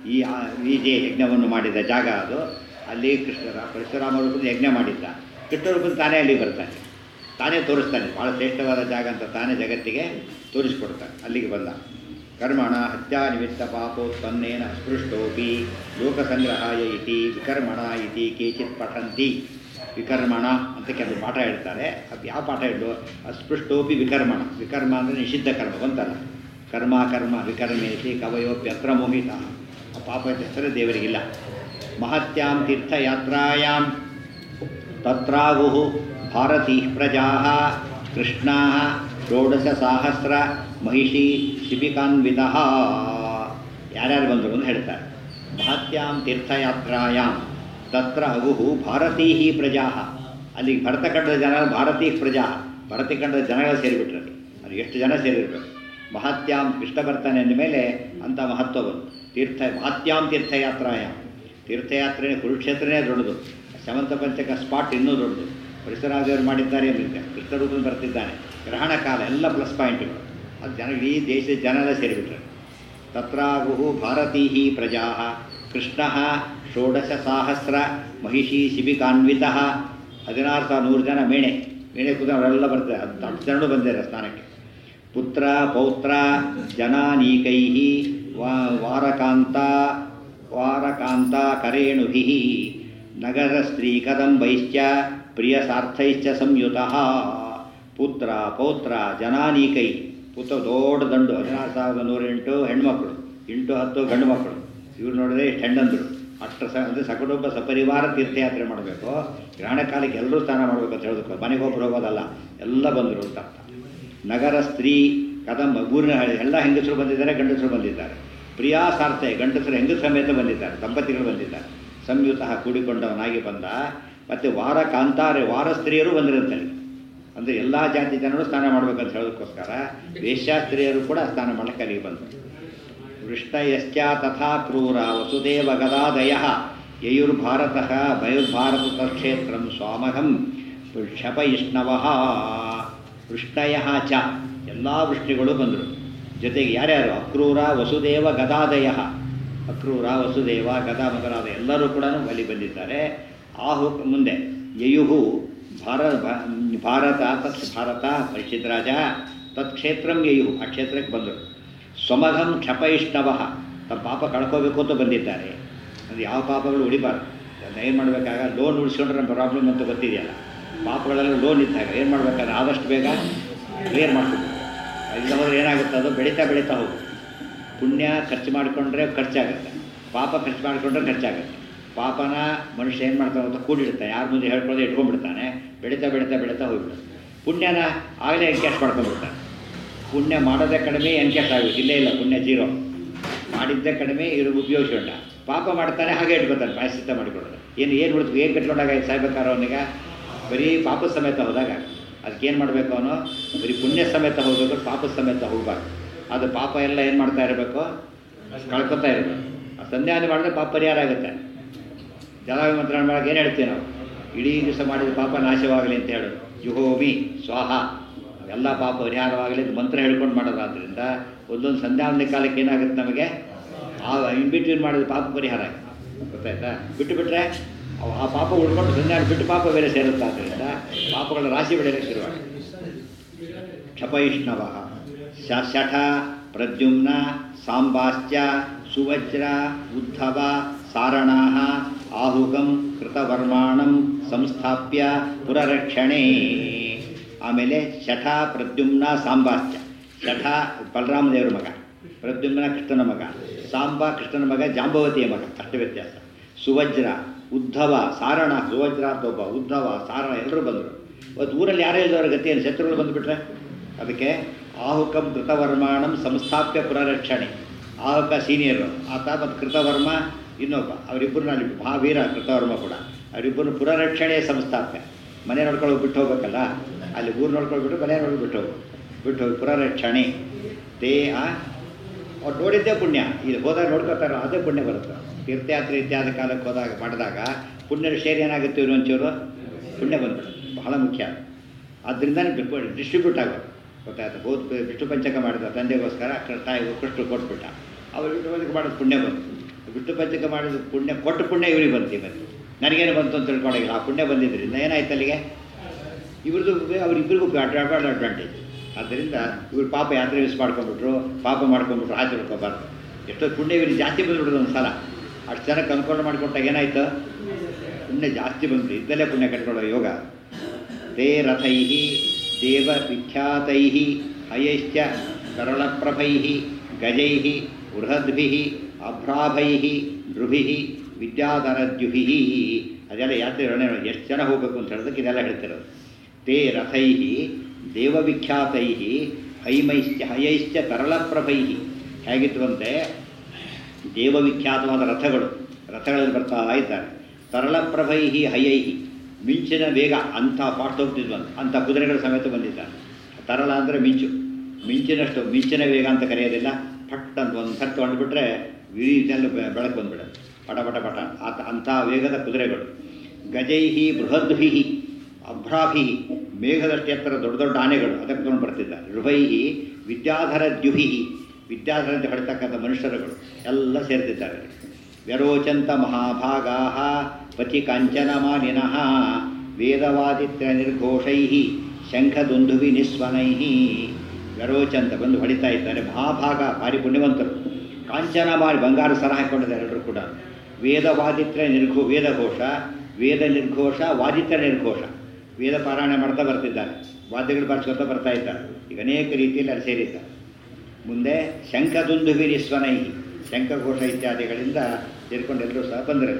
ಈ ಆ- ಈ ಜೆ ಯಜ್ಞವನ್ನು ಮಾಡಿದ ಜಾಗ ಅದು ಅಲ್ಲಿ ಕೃಷ್ಣ ಪರಶುರಾಮ ರೂಪದ ಯಜ್ಞ ಮಾಡಿದ್ದ ಕೃಷ್ಣ ರೂಪದ ತಾನೇ ಅಲ್ಲಿ ಬರ್ತಾನೆ ತಾನೇ ತೋರಿಸ್ತಾನೆ ಭಾಳ ಶ್ರೇಷ್ಠವಾದ ಜಾಗ ಅಂತ ತಾನೇ ಜಗತ್ತಿಗೆ ತೋರಿಸ್ಕೊಡ್ತಾನೆ ಅಲ್ಲಿಗೆ ಬಂದ ಕರ್ಮಣ ಹತ್ಯಾ ನಿಮಿತ್ತ ಪಾಪೋತ್ಪನ್ನೇನ ಅಸ್ಪೃಷ್ಟೋಪಿ ಲೋಕಸಂಗ್ರಹಾಯ ಇತಿ ವಿಕರ್ಮಣ ಇತಿ ಕೇಚಿತ್ ಪಠಂತಿ ವಿಕರ್ಮಣ ಅಂತ ಕೆಲವು ಪಾಠ ಹೇಳ್ತಾರೆ ಅದು ಯಾವ ಪಾಠ ಹೇಳು ಅಸ್ಪೃಷ್ಟೋಪಿ ವಿಕರ್ಮಣ ವಿಕರ್ಮ ಅಂದರೆ ನಿಷಿದ್ಧ ಕರ್ಮ ಬಂತಲ್ಲ ಕರ್ಮ ಕರ್ಮ ವಿಕರ್ಮೇತಿ ಕವಯೋಪ್ಯತ್ರ ಮೋಹಿತ ಆ ಪಾಪದ ಹೆಸರು ದೇವರಿಗಿಲ್ಲ ಮಹತ್ಯಾಂ ತೀರ್ಥಯಾತ್ರಾಯಾಂ ತತ್ರಾಗುಃ ಭಾರತೀ ಪ್ರಜಾ ಕೃಷ್ಣಾ ಷೋಡಶಸಾಹಸ್ರ ಮಹಿಷಿ ಶಿಬಿಕಾನ್ವಿತ ಯಾರ್ಯಾರು ಬಂದರು ಅಂತ ಹೇಳ್ತಾರೆ ಮಹತ್ಯಾಂ ತೀರ್ಥಯಾತ್ರಾಯಾಂ ತತ್ರ ಅಗುಹು ಭಾರತೀ ಪ್ರಜಾ ಅಲ್ಲಿ ಭರತಖಂಡದ ಜನ ಭಾರತೀ ಪ್ರಜಾ ಭರತಖಂಡದ ಜನಗಳು ಸೇರಿಬಿಟ್ರಲ್ಲಿ ಅದು ಎಷ್ಟು ಜನ ಸೇರಿರ್ಬೇಕು ಮಹತ್ಯಾಂ ಕೃಷ್ಣ ಬರ್ತಾನೆ ಅಂದ ಮೇಲೆ ಅಂಥ ಮಹತ್ವ ಬಂತು ತೀರ್ಥ ಮಹತ್ಯಾಂ ತೀರ್ಥಯಾತ್ರಾಯಾಮ್ ತೀರ್ಥಯಾತ್ರೆ ಕುರುಕ್ಷೇತ್ರನೇ ದೊಡ್ಡದು ಶಮಂತ ಪಂಚಕ ಸ್ಪಾಟ್ ಇನ್ನೂ ದೊಡ್ಡದು ಪರಿಸರಾದೇವರು ಮಾಡಿದ್ದಾರೆ ಎಂದಿದೆ ಕೃಷ್ಣ ರೂಪದಲ್ಲಿ ಬರ್ತಿದ್ದಾನೆ ಗ್ರಹಣ ಕಾಲ ಎಲ್ಲ ಪ್ಲಸ್ ಪಾಯಿಂಟ್ಗಳು ಅದು ಜನ ಇಡೀ ದೇಶದ ಜನೆಲ್ಲ ಸೇರಿಬಿಟ್ರೆ ತತ್ರಾಗುಹು ಭಾರತೀ ಪ್ರಜಾ ಕೃಷ್ಣ ಷೋಡಶ ಸಾಹಸ್ರ ಮಹಿಷಿ ಶಿಬಿಕಾನ್ವಿತ ಹದಿನಾರು ಸಾವಿರ ನೂರು ಜನ ಮೇಣೆ ಮೇಣೆ ಕೂತ ಅವರೆಲ್ಲ ಬರ್ತಾರೆ ಹತ್ತು ಹತ್ತು ಜನರು ಬಂದಿದ್ದಾರೆ ಸ್ನಾನಕ್ಕೆ ಪುತ್ರ ಪೌತ್ರ ಜನಾನೀಕೈ ವಾ ವಾರಕಾಂತ ವಾರಕಾಂತ ಕರೇಣುಭಿ ನಗರ ಸ್ತ್ರೀ ಕದಂಬೈಶ್ಚ ಪ್ರಿಯ ಸಾರ್ಥೈಶ್ಚ ಸಂಯುತ ಪುತ್ರ ಪೌತ್ರ ಜನಾನೀಕೈ ಪುತ್ರ ದೊಡ್ಡ ದಂಡು ಹದಿನಾರು ಸಾವಿರದ ನೂರೆಂಟು ಹೆಣ್ಮಕ್ಳು ಎಂಟು ಹತ್ತು ಗಂಡು ಮಕ್ಕಳು ಇವ್ರು ನೋಡಿದ್ರೆ ಇಷ್ಟು ಹೆಣ್ಣಂದರು ಅಷ್ಟು ಸ ಅಂದರೆ ಸಕಟೊಬ್ಬ ಸಪರಿವಾರ ತೀರ್ಥಯಾತ್ರೆ ಮಾಡಬೇಕು ಗ್ರಹಣ ಕಾಲಕ್ಕೆ ಎಲ್ಲರೂ ಸ್ನಾನ ಮಾಡಬೇಕು ಅಂತ ಹೇಳೋದಕ್ಕೆ ಮನೆಗೊಬ್ಬರು ಹೋಗೋದಲ್ಲ ಎಲ್ಲ ಬಂದರು ಅಂತ ಅರ್ಥ ನಗರ ಸ್ತ್ರೀ ಕದಂಬ ಊರಿನ ಹಳ್ಳಿ ಎಲ್ಲ ಹೆಂಗಸರು ಬಂದಿದ್ದಾರೆ ಗಂಡಸರು ಬಂದಿದ್ದಾರೆ ಪ್ರಿಯಾ ಸಾರ್ತೆ ಗಂಡಸರು ಹೆಂಗಸ ಸಮೇತ ಬಂದಿದ್ದಾರೆ ದಂಪತಿಗಳು ಬಂದಿದ್ದಾರೆ ಸಂಯುತ ಕೂಡಿಕೊಂಡವನಾಗಿ ಬಂದ ಮತ್ತು ವಾರ ಕಾಂತಾರೆ ವಾರ ಸ್ತ್ರೀಯರು ಬಂದಿರಂತಲ್ಲಿ ಅಂದರೆ ಎಲ್ಲ ಜಾತಿ ಜನರು ಸ್ನಾನ ಮಾಡಬೇಕಂತ ಹೇಳೋದಕ್ಕೋಸ್ಕರ ವೇಶ್ಯಾಸ್ತ್ರೀಯರು ಕೂಡ ಸ್ನಾನ ಮಾಡಕ್ಕೆ ಅಲ್ಲಿಗೆ ಬಂದರು ವೃಷ್ಟಯಶ್ಚ ತಥಾ ಕ್ರೂರ ವಸುದೇವ ಗದಾದಯ ಯಯುರ್ಭಾರತ ಭಯುರ್ಭಾರತ ಕ್ಷೇತ್ರ ಸ್ವಾಮಹಂ ಶಪಯಿಷ್ಣವ ವೃಷ್ಟಯ ಚ ಎಲ್ಲ ವೃಷ್ಟಿಗಳು ಬಂದರು ಜೊತೆಗೆ ಯಾರ್ಯಾರು ಅಕ್ರೂರ ವಸುದೇವ ಗದಾದಯ ಅಕ್ರೂರ ವಸುದೇವ ಗದಾ ಮೊದಲಾದ ಎಲ್ಲರೂ ಕೂಡ ಅಲ್ಲಿ ಬಂದಿದ್ದಾರೆ ಆಹು ಮುಂದೆ ಯಯುಹು ಭಾರ ಭ- ಭಾರತ ತತ್ ಭಾರತ ಪರಿಷಿದ್ರಾಜ ತತ್ ಕ್ಷೇತ್ರಂ ಯಯುಹು ಆ ಕ್ಷೇತ್ರಕ್ಕೆ ಬಂದರು ಸ್ವಮಘಂ ಕ್ಷಪಯಿಷ್ಣವ ತಮ್ಮ ಪಾಪ ಕಳ್ಕೋಬೇಕು ಅಂತ ಬಂದಿದ್ದಾರೆ ಅದು ಯಾವ ಪಾಪಗಳು ಉಳಿಬಾರ್ದು ಏನು ಮಾಡಬೇಕಾಗ ಲೋನ್ ಉಳಿಸ್ಕೊಂಡ್ರೆ ನಮ್ಮ ಪ್ರಾಬ್ಲಮ್ ಅಂತ ಗೊತ್ತಿದೆಯಲ್ಲ ಪಾಪಗಳೆಲ್ಲ ಲೋನ್ ಇದ್ದಾಗ ಏನು ಮಾಡಬೇಕಾದ್ರೆ ಆದಷ್ಟು ಬೇಗ ಕ್ಲಿಯರ್ ಮಾಡ್ಕೊಬೇಕು ಇಲ್ಲ ಹೋದ್ರೆ ಏನಾಗುತ್ತೆ ಅದು ಬೆಳೀತಾ ಬೆಳೀತಾ ಹೋಗುತ್ತೆ ಪುಣ್ಯ ಖರ್ಚು ಮಾಡಿಕೊಂಡ್ರೆ ಖರ್ಚಾಗುತ್ತೆ ಪಾಪ ಖರ್ಚು ಮಾಡಿಕೊಂಡ್ರೆ ಖರ್ಚಾಗುತ್ತೆ ಪಾಪನ ಮನುಷ್ಯ ಏನು ಮಾಡ್ತಾನೆ ಅಂತ ಕೂಡಿಡ್ತಾನೆ ಯಾರ ಮುಂದೆ ಹೇಳ್ಕೊಳ್ಳೋದು ಇಟ್ಕೊಂಡ್ಬಿಡ್ತಾನೆ ಬೆಳೀತಾ ಬೆಳೀತಾ ಬೆಳೀತಾ ಹೋಗ್ಬಿಡುತ್ತೆ ಪುಣ್ಯನ ಆಗಲೇ ಎನ್ಕ್ಯಾಶ್ ಮಾಡ್ಕೊಂಡ್ಬಿಡ್ತಾನೆ ಪುಣ್ಯ ಮಾಡೋದೇ ಕಡಿಮೆ ಎನ್ಕ್ಯಾಶ್ ಆಗಬೇಕು ಇಲ್ಲೇ ಇಲ್ಲ ಪುಣ್ಯ ಜೀರೋ ಮಾಡಿದ್ದೇ ಕಡಿಮೆ ಇರು ಉಪಯೋಗಿಸ್ಕೊಂಡ ಪಾಪ ಮಾಡ್ತಾನೆ ಹಾಗೆ ಇಟ್ಕೊತಾನೆ ಪ್ರಾಯಶ್ಚಿತ್ತ ಮಾಡಿಕೊಳ್ಳೋದು ಏನು ಏನು ಬಿಡ್ತು ಏನು ಕಟ್ಕೊಂಡಾಗ ಸಾಯ್ಬೇಕಾರೆ ಅವನಿಗೆ ಬರೀ ಪಾಪದ ಸಮೇತ ಹೋದಾಗ ಅದಕ್ಕೆ ಏನು ಮಾಡಬೇಕು ಅವನು ಬರೀ ಪುಣ್ಯ ಸಮೇತ ಹೋಗಬೇಕು ಪಾಪದ ಸಮೇತ ಹೋಗಬಾರ್ದು ಅದು ಪಾಪ ಎಲ್ಲ ಏನು ಮಾಡ್ತಾ ಇರಬೇಕು ಕಳ್ಕೊತಾ ಇರಬೇಕು ಆ ಸಂಧ್ಯಾನೆ ಮಾಡಿದ್ರೆ ಪಾಪ ಪರಿಹಾರ ಆಗುತ್ತೆ ಜಲಾವಿ ಮಂತ್ರಣ ಮಾಡಕ್ಕೆ ಏನು ಹೇಳ್ತೀವಿ ನಾವು ಇಡೀ ದಿವಸ ಮಾಡಿದ ಪಾಪ ನಾಶವಾಗಲಿ ಅಂತ ಹೇಳೋದು ಜುಹೋಮಿ ಸ್ವಾಹ ಎಲ್ಲ ಪಾಪ ಪರಿಹಾರವಾಗಲಿ ಅಂತ ಮಂತ್ರ ಹೇಳ್ಕೊಂಡು ಮಾಡೋದಾದ್ರಿಂದ ಒಂದೊಂದು ಸಂಧ್ಯಾವಂದ ಕಾಲಕ್ಕೆ ಏನಾಗುತ್ತೆ ನಮಗೆ ಆ ಇನ್ಬಿಟ್ವೀನ್ ಮಾಡಿದ ಪಾಪ ಪರಿಹಾರ ಆಗುತ್ತೆ ಗೊತ್ತಾಯ್ತಾ ಬಿಟ್ಟು ಬಿಟ್ಟರೆ ಆ ಪಾಪ ಉಳ್ಕೊಂಡು ಸಂಧ್ಯಾನ ಬಿಟ್ಟು ಪಾಪ ಬೇರೆ ಸೇರುತ್ತೆ ಆದ್ದರಿಂದ ಪಾಪಗಳ ರಾಶಿ ಬೆಳೆಯಲಿಕ್ಕೆ ಶುರುವಾಗುತ್ತೆ ಕ್ಷಪಯಿಷ್ಣವ ಶ- ಶಠ ಪ್ರದ್ಯುಮ್ನ ಸಾಂಬಾಶ್ಚ ಸುವಜ್ರ ಉದ್ಧವ ಸಾರಣಾ ಆಹುಗಂ ಕೃತವರ್ಮಾಣಂ ಸಂಸ್ಥಾಪ್ಯ ಪುರರಕ್ಷಣೆ ಆಮೇಲೆ ಶಠ ಪ್ರದ್ಯುಮ್ನ ಸಾಂಬಾಶ್ಚ ಶಠ ಬಲರಾಮ ದೇವರ ಮಗ ಪ್ರದ್ಯುಮ್ನ ಕೃಷ್ಣನ ಮಗ ಸಾಂಬ ಕೃಷ್ಣನ ಮಗ ಜಾಂಬವತಿಯ ಮಗ ಅಷ್ಟು ವ್ಯತ್ಯಾಸ ಸುವಜ್ರ ಉದ್ಧವ ಸಾರಣ ಸುವಜ್ರ ಅಂತ ಒಬ್ಬ ಉದ್ಧವ ಸಾರಣ ಎಲ್ಲರೂ ಬಂದರು ಇವತ್ತು ಊರಲ್ಲಿ ಯಾರೇ ಇಲ್ಲದವ್ರ ಗತಿ ಏನು ಶತ್ರುಗಳು ಬಂದುಬಿಟ್ರೆ ಅದಕ್ಕೆ ಆಹುಕಂ ಕೃತವರ್ಮಾಣಂ ಸಂಸ್ಥಾಪ್ಯ ಪುರರಕ್ಷಣೆ ಆಹುಕ ಸೀನಿಯರು ಆತ ಮತ್ತು ಕೃತವರ್ಮ ಇನ್ನೊಬ್ಬ ಅವರಿಬ್ಬರನ್ನ ಮಹಾವೀರ ಕೃತವರ್ಮ ಕೂಡ ಅವರಿಬ್ಬರು ಪುರರಕ್ಷಣೆ ಸಂಸ್ಥಾಪ್ಯ ಮನೆ ನೋಡ್ಕೊಳ್ಳೋ ಬಿಟ್ಟು ಹೋಗ್ಬೇಕಲ್ಲ ಅಲ್ಲಿ ಊರು ನೋಡ್ಕೊಳ್ಬಿಟ್ಟು ಮನೆ ನೋಡಿ ಬಿಟ್ಟು ಹೋಗು ಬಿಟ್ಟು ಹೋಗಿ ಪುರರಕ್ಷಣೆ ತೇ ಆ ಅವ್ರು ನೋಡಿದ್ದೇ ಪುಣ್ಯ ಇಲ್ಲಿ ಹೋದಾಗ ನೋಡ್ಕೋತಾರೋ ಅದೇ ಪುಣ್ಯ ಬರುತ್ತೆ ತೀರ್ಥಯಾತ್ರೆ ಇತ್ಯಾದಿ ಕಾಲಕ್ಕೆ ಹೋದಾಗ ಮಾಡಿದಾಗ ಪುಣ್ಯದ ಶೇರ್ ಏನಾಗುತ್ತೆ ಇವರು ಒಂಚೂರು ಪುಣ್ಯ ಬಂದ್ಬಿಡುತ್ತೆ ಬಹಳ ಮುಖ್ಯ ಅದರಿಂದನೇ ಡಿಸ್ಟ್ರಿಬ್ಯೂಟ್ ಆಗೋದು ಗೊತ್ತಾಯ್ತು ಹೋದ್ ವಿಷ್ಣು ಪಂಚಕ ಮಾಡಿದ ತಂದೆಗೋಸ್ಕರ ಕ- ತಾಯಿಗೂ ಕೃಷ್ಣ ಕೊಟ್ಬಿಟ್ಟ ಅವ್ರು ವಿಷ್ಣು ಪಂಚಕ ಮಾಡೋದು ಪುಣ್ಯ ಬಂತು ಬಿಟ್ಟು ಪಂಚಕ ಮಾಡಿದ ಪುಣ್ಯ ಕೊಟ್ಟು ಪುಣ್ಯ ಇವರಿಗೆ ಬಂತು ಇವತ್ತು ನನಗೇನು ಬಂತು ಅಂತ ತಿಳ್ಕೊಂಡಾಗಿಲ್ಲ ಆ ಪುಣ್ಯ ಬಂದಿದ್ದರಿಂದ ಏನಾಯ್ತು ಅಲ್ಲಿಗೆ ಇವ್ರದ್ದು ಅವರಿಬ್ಬರಿಗೂ ಅಡ್ವಾಂಟೇಜ್ ಆದ್ದರಿಂದ ಇವ್ರು ಪಾಪ ಯಾತ್ರೆ ಮಿಸ್ ಮಾಡ್ಕೊಂಡ್ಬಿಟ್ರು ಪಾಪ ಮಾಡ್ಕೊಂಡ್ಬಿಟ್ರು ಆಚೆ ಬಿಡ್ಕೋಬಾರ್ದು ಎಷ್ಟೋ ಪುಣ್ಯ ಇವ್ರಿಗೆ ಜಾಸ್ತಿ ಬಂದ್ಬಿಡೋದು ಒಂದು ಸಲ ಅಷ್ಟು ಚೆನ್ನಾಗಿ ಕನ್ಕೊಂಡು ಮಾಡ್ಕೊಟ್ಟಾಗ ಏನಾಯ್ತು ಪುಣ್ಯ ಜಾಸ್ತಿ ಬಂತು ಇದ್ದಲ್ಲೇ ಪುಣ್ಯ ಕಟ್ಕೊಳ್ಳೋ ಯೋಗ ತೇ ರಥೈ ದೇವ ವಿಖ್ಯಾತೈ ಹಯೈಶ್ಚ ಕರಳಪ್ರಭೈ ಗಜೈ ಬೃಹದ್ಭಿ ಅಭ್ರಾಭೈ ನೃಭಿ ವಿದ್ಯಾಧರದ್ಯುಭಿ ಅದೆಲ್ಲ ಯಾತ್ರೆ ವರ್ಣನೆ ಮಾಡಿ ಎಷ್ಟು ಜನ ಹೋಗಬೇಕು ಅಂತ ಹೇಳೋದಕ್ಕೆ ಇದೆಲ್ಲ ಹೇಳ್ತಿರೋದು ತೇ ರಥೈ ದೇವವಿಖ್ಯಾತೈ ಹೈಮೈಶ್ಚ ಹಯೈಶ್ಚ ತರಳಪ್ರಭೈ ಹೇಗಿದ್ವಂತೆ ದೇವವಿಖ್ಯಾತವಾದ ರಥಗಳು ರಥಗಳಲ್ಲಿ ಬರ್ತಾ ಇದ್ದಾರೆ ತರಳಪ್ರಭೈ ಹಯೈ ಮಿಂಚಿನ ವೇಗ ಅಂಥ ಫಾಸ್ಟ್ ಹೋಗ್ತಿದ್ವಂತ ಅಂಥ ಕುದುರೆಗಳ ಸಮೇತ ಬಂದಿದ್ದಾರೆ ತರಳ ಅಂದರೆ ಮಿಂಚು ಮಿಂಚಿನಷ್ಟು ಮಿಂಚಿನ ವೇಗ ಅಂತ ಕರೆಯೋದಿಲ್ಲ ಪಟ್ ಅಂತ ಒಂದು ಸರ್ತು ಹೊಂಡ್ಬಿಟ್ರೆ ಇಡೀ ಇದೆಲ್ಲ ಬೆ- ಬೆಳಕು ಬಂದ್ಬಿಡುತ್ತೆ ಪಟ ಪಟ ಪಟ ಆತ ಅಂಥ ವೇಗದ ಕುದುರೆಗಳು ಗಜೈ ಬೃಹದ್ಭಿ ಅಭ್ರಾಭಿ ಮೇಘದಷ್ಟು ಎತ್ತರ ದೊಡ್ಡ ದೊಡ್ಡ ಆನೆಗಳು ಅದಕ್ಕೆ ತೊಗೊಂಡು ಬರ್ತಿದ್ದಾರೆ ಋಭೈ ವಿದ್ಯಾಧರ ದ್ಯುಹಿ ವಿದ್ಯಾಧರ ಅಂತ ಹೊಡ್ತಕ್ಕಂಥ ಮನುಷ್ಯರುಗಳು ಎಲ್ಲ ಸೇರ್ತಿದ್ದಾರೆ ವ್ಯರೋಚಂತ ಮಹಾಭಾಗಾ ಪತಿ ಕಾಂಚನಮಾನಿನಃ ವೇದವಾದಿತ್ಯ ನಿರ್ಘೋಷೈ ಶಂಖದುಂದುವಿ ನಿಸ್ವನೈ ವ್ಯರೋಚಂತ ಬಂದು ಹೊಡಿತಾ ಇದ್ದಾರೆ ಮಹಾಭಾಗ ಭಾರಿ ಪುಣ್ಯವಂತರು ಕಾಂಚನ ಮಾರಿ ಬಂಗಾರ ಸರ ಹಾಕ್ಕೊಂಡಿದ್ದಾರೆ ಎಲ್ಲರೂ ಕೂಡ ವೇದವಾದಿತ್ಯ ನಿರ್ಘೋ ವೇದಘೋಷ ವೇದ ನಿರ್ಘೋಷ ವಾದಿತ್ಯ ನಿರ್ಘೋಷ ವೇದ ಪಾರಾಯಣ ಮಾಡ್ತಾ ಬರ್ತಿದ್ದಾರೆ ವಾದ್ಯಗಳು ಬಾರಿಸ್ಕೊತಾ ಬರ್ತಾ ಇದ್ದಾರೆ ಈಗ ಅನೇಕ ರೀತಿಯಲ್ಲಿ ಅಲ್ಲಿ ಸೇರಿದ್ದಾರೆ ಮುಂದೆ ಶಂಖದುಂದುವಿ ನಿಸ್ವನೈ ಶಂಖಘೋಷ ಇತ್ಯಾದಿಗಳಿಂದ ಸೇರಿಕೊಂಡು ಎಲ್ಲರೂ ಸಹ ಬಂದರು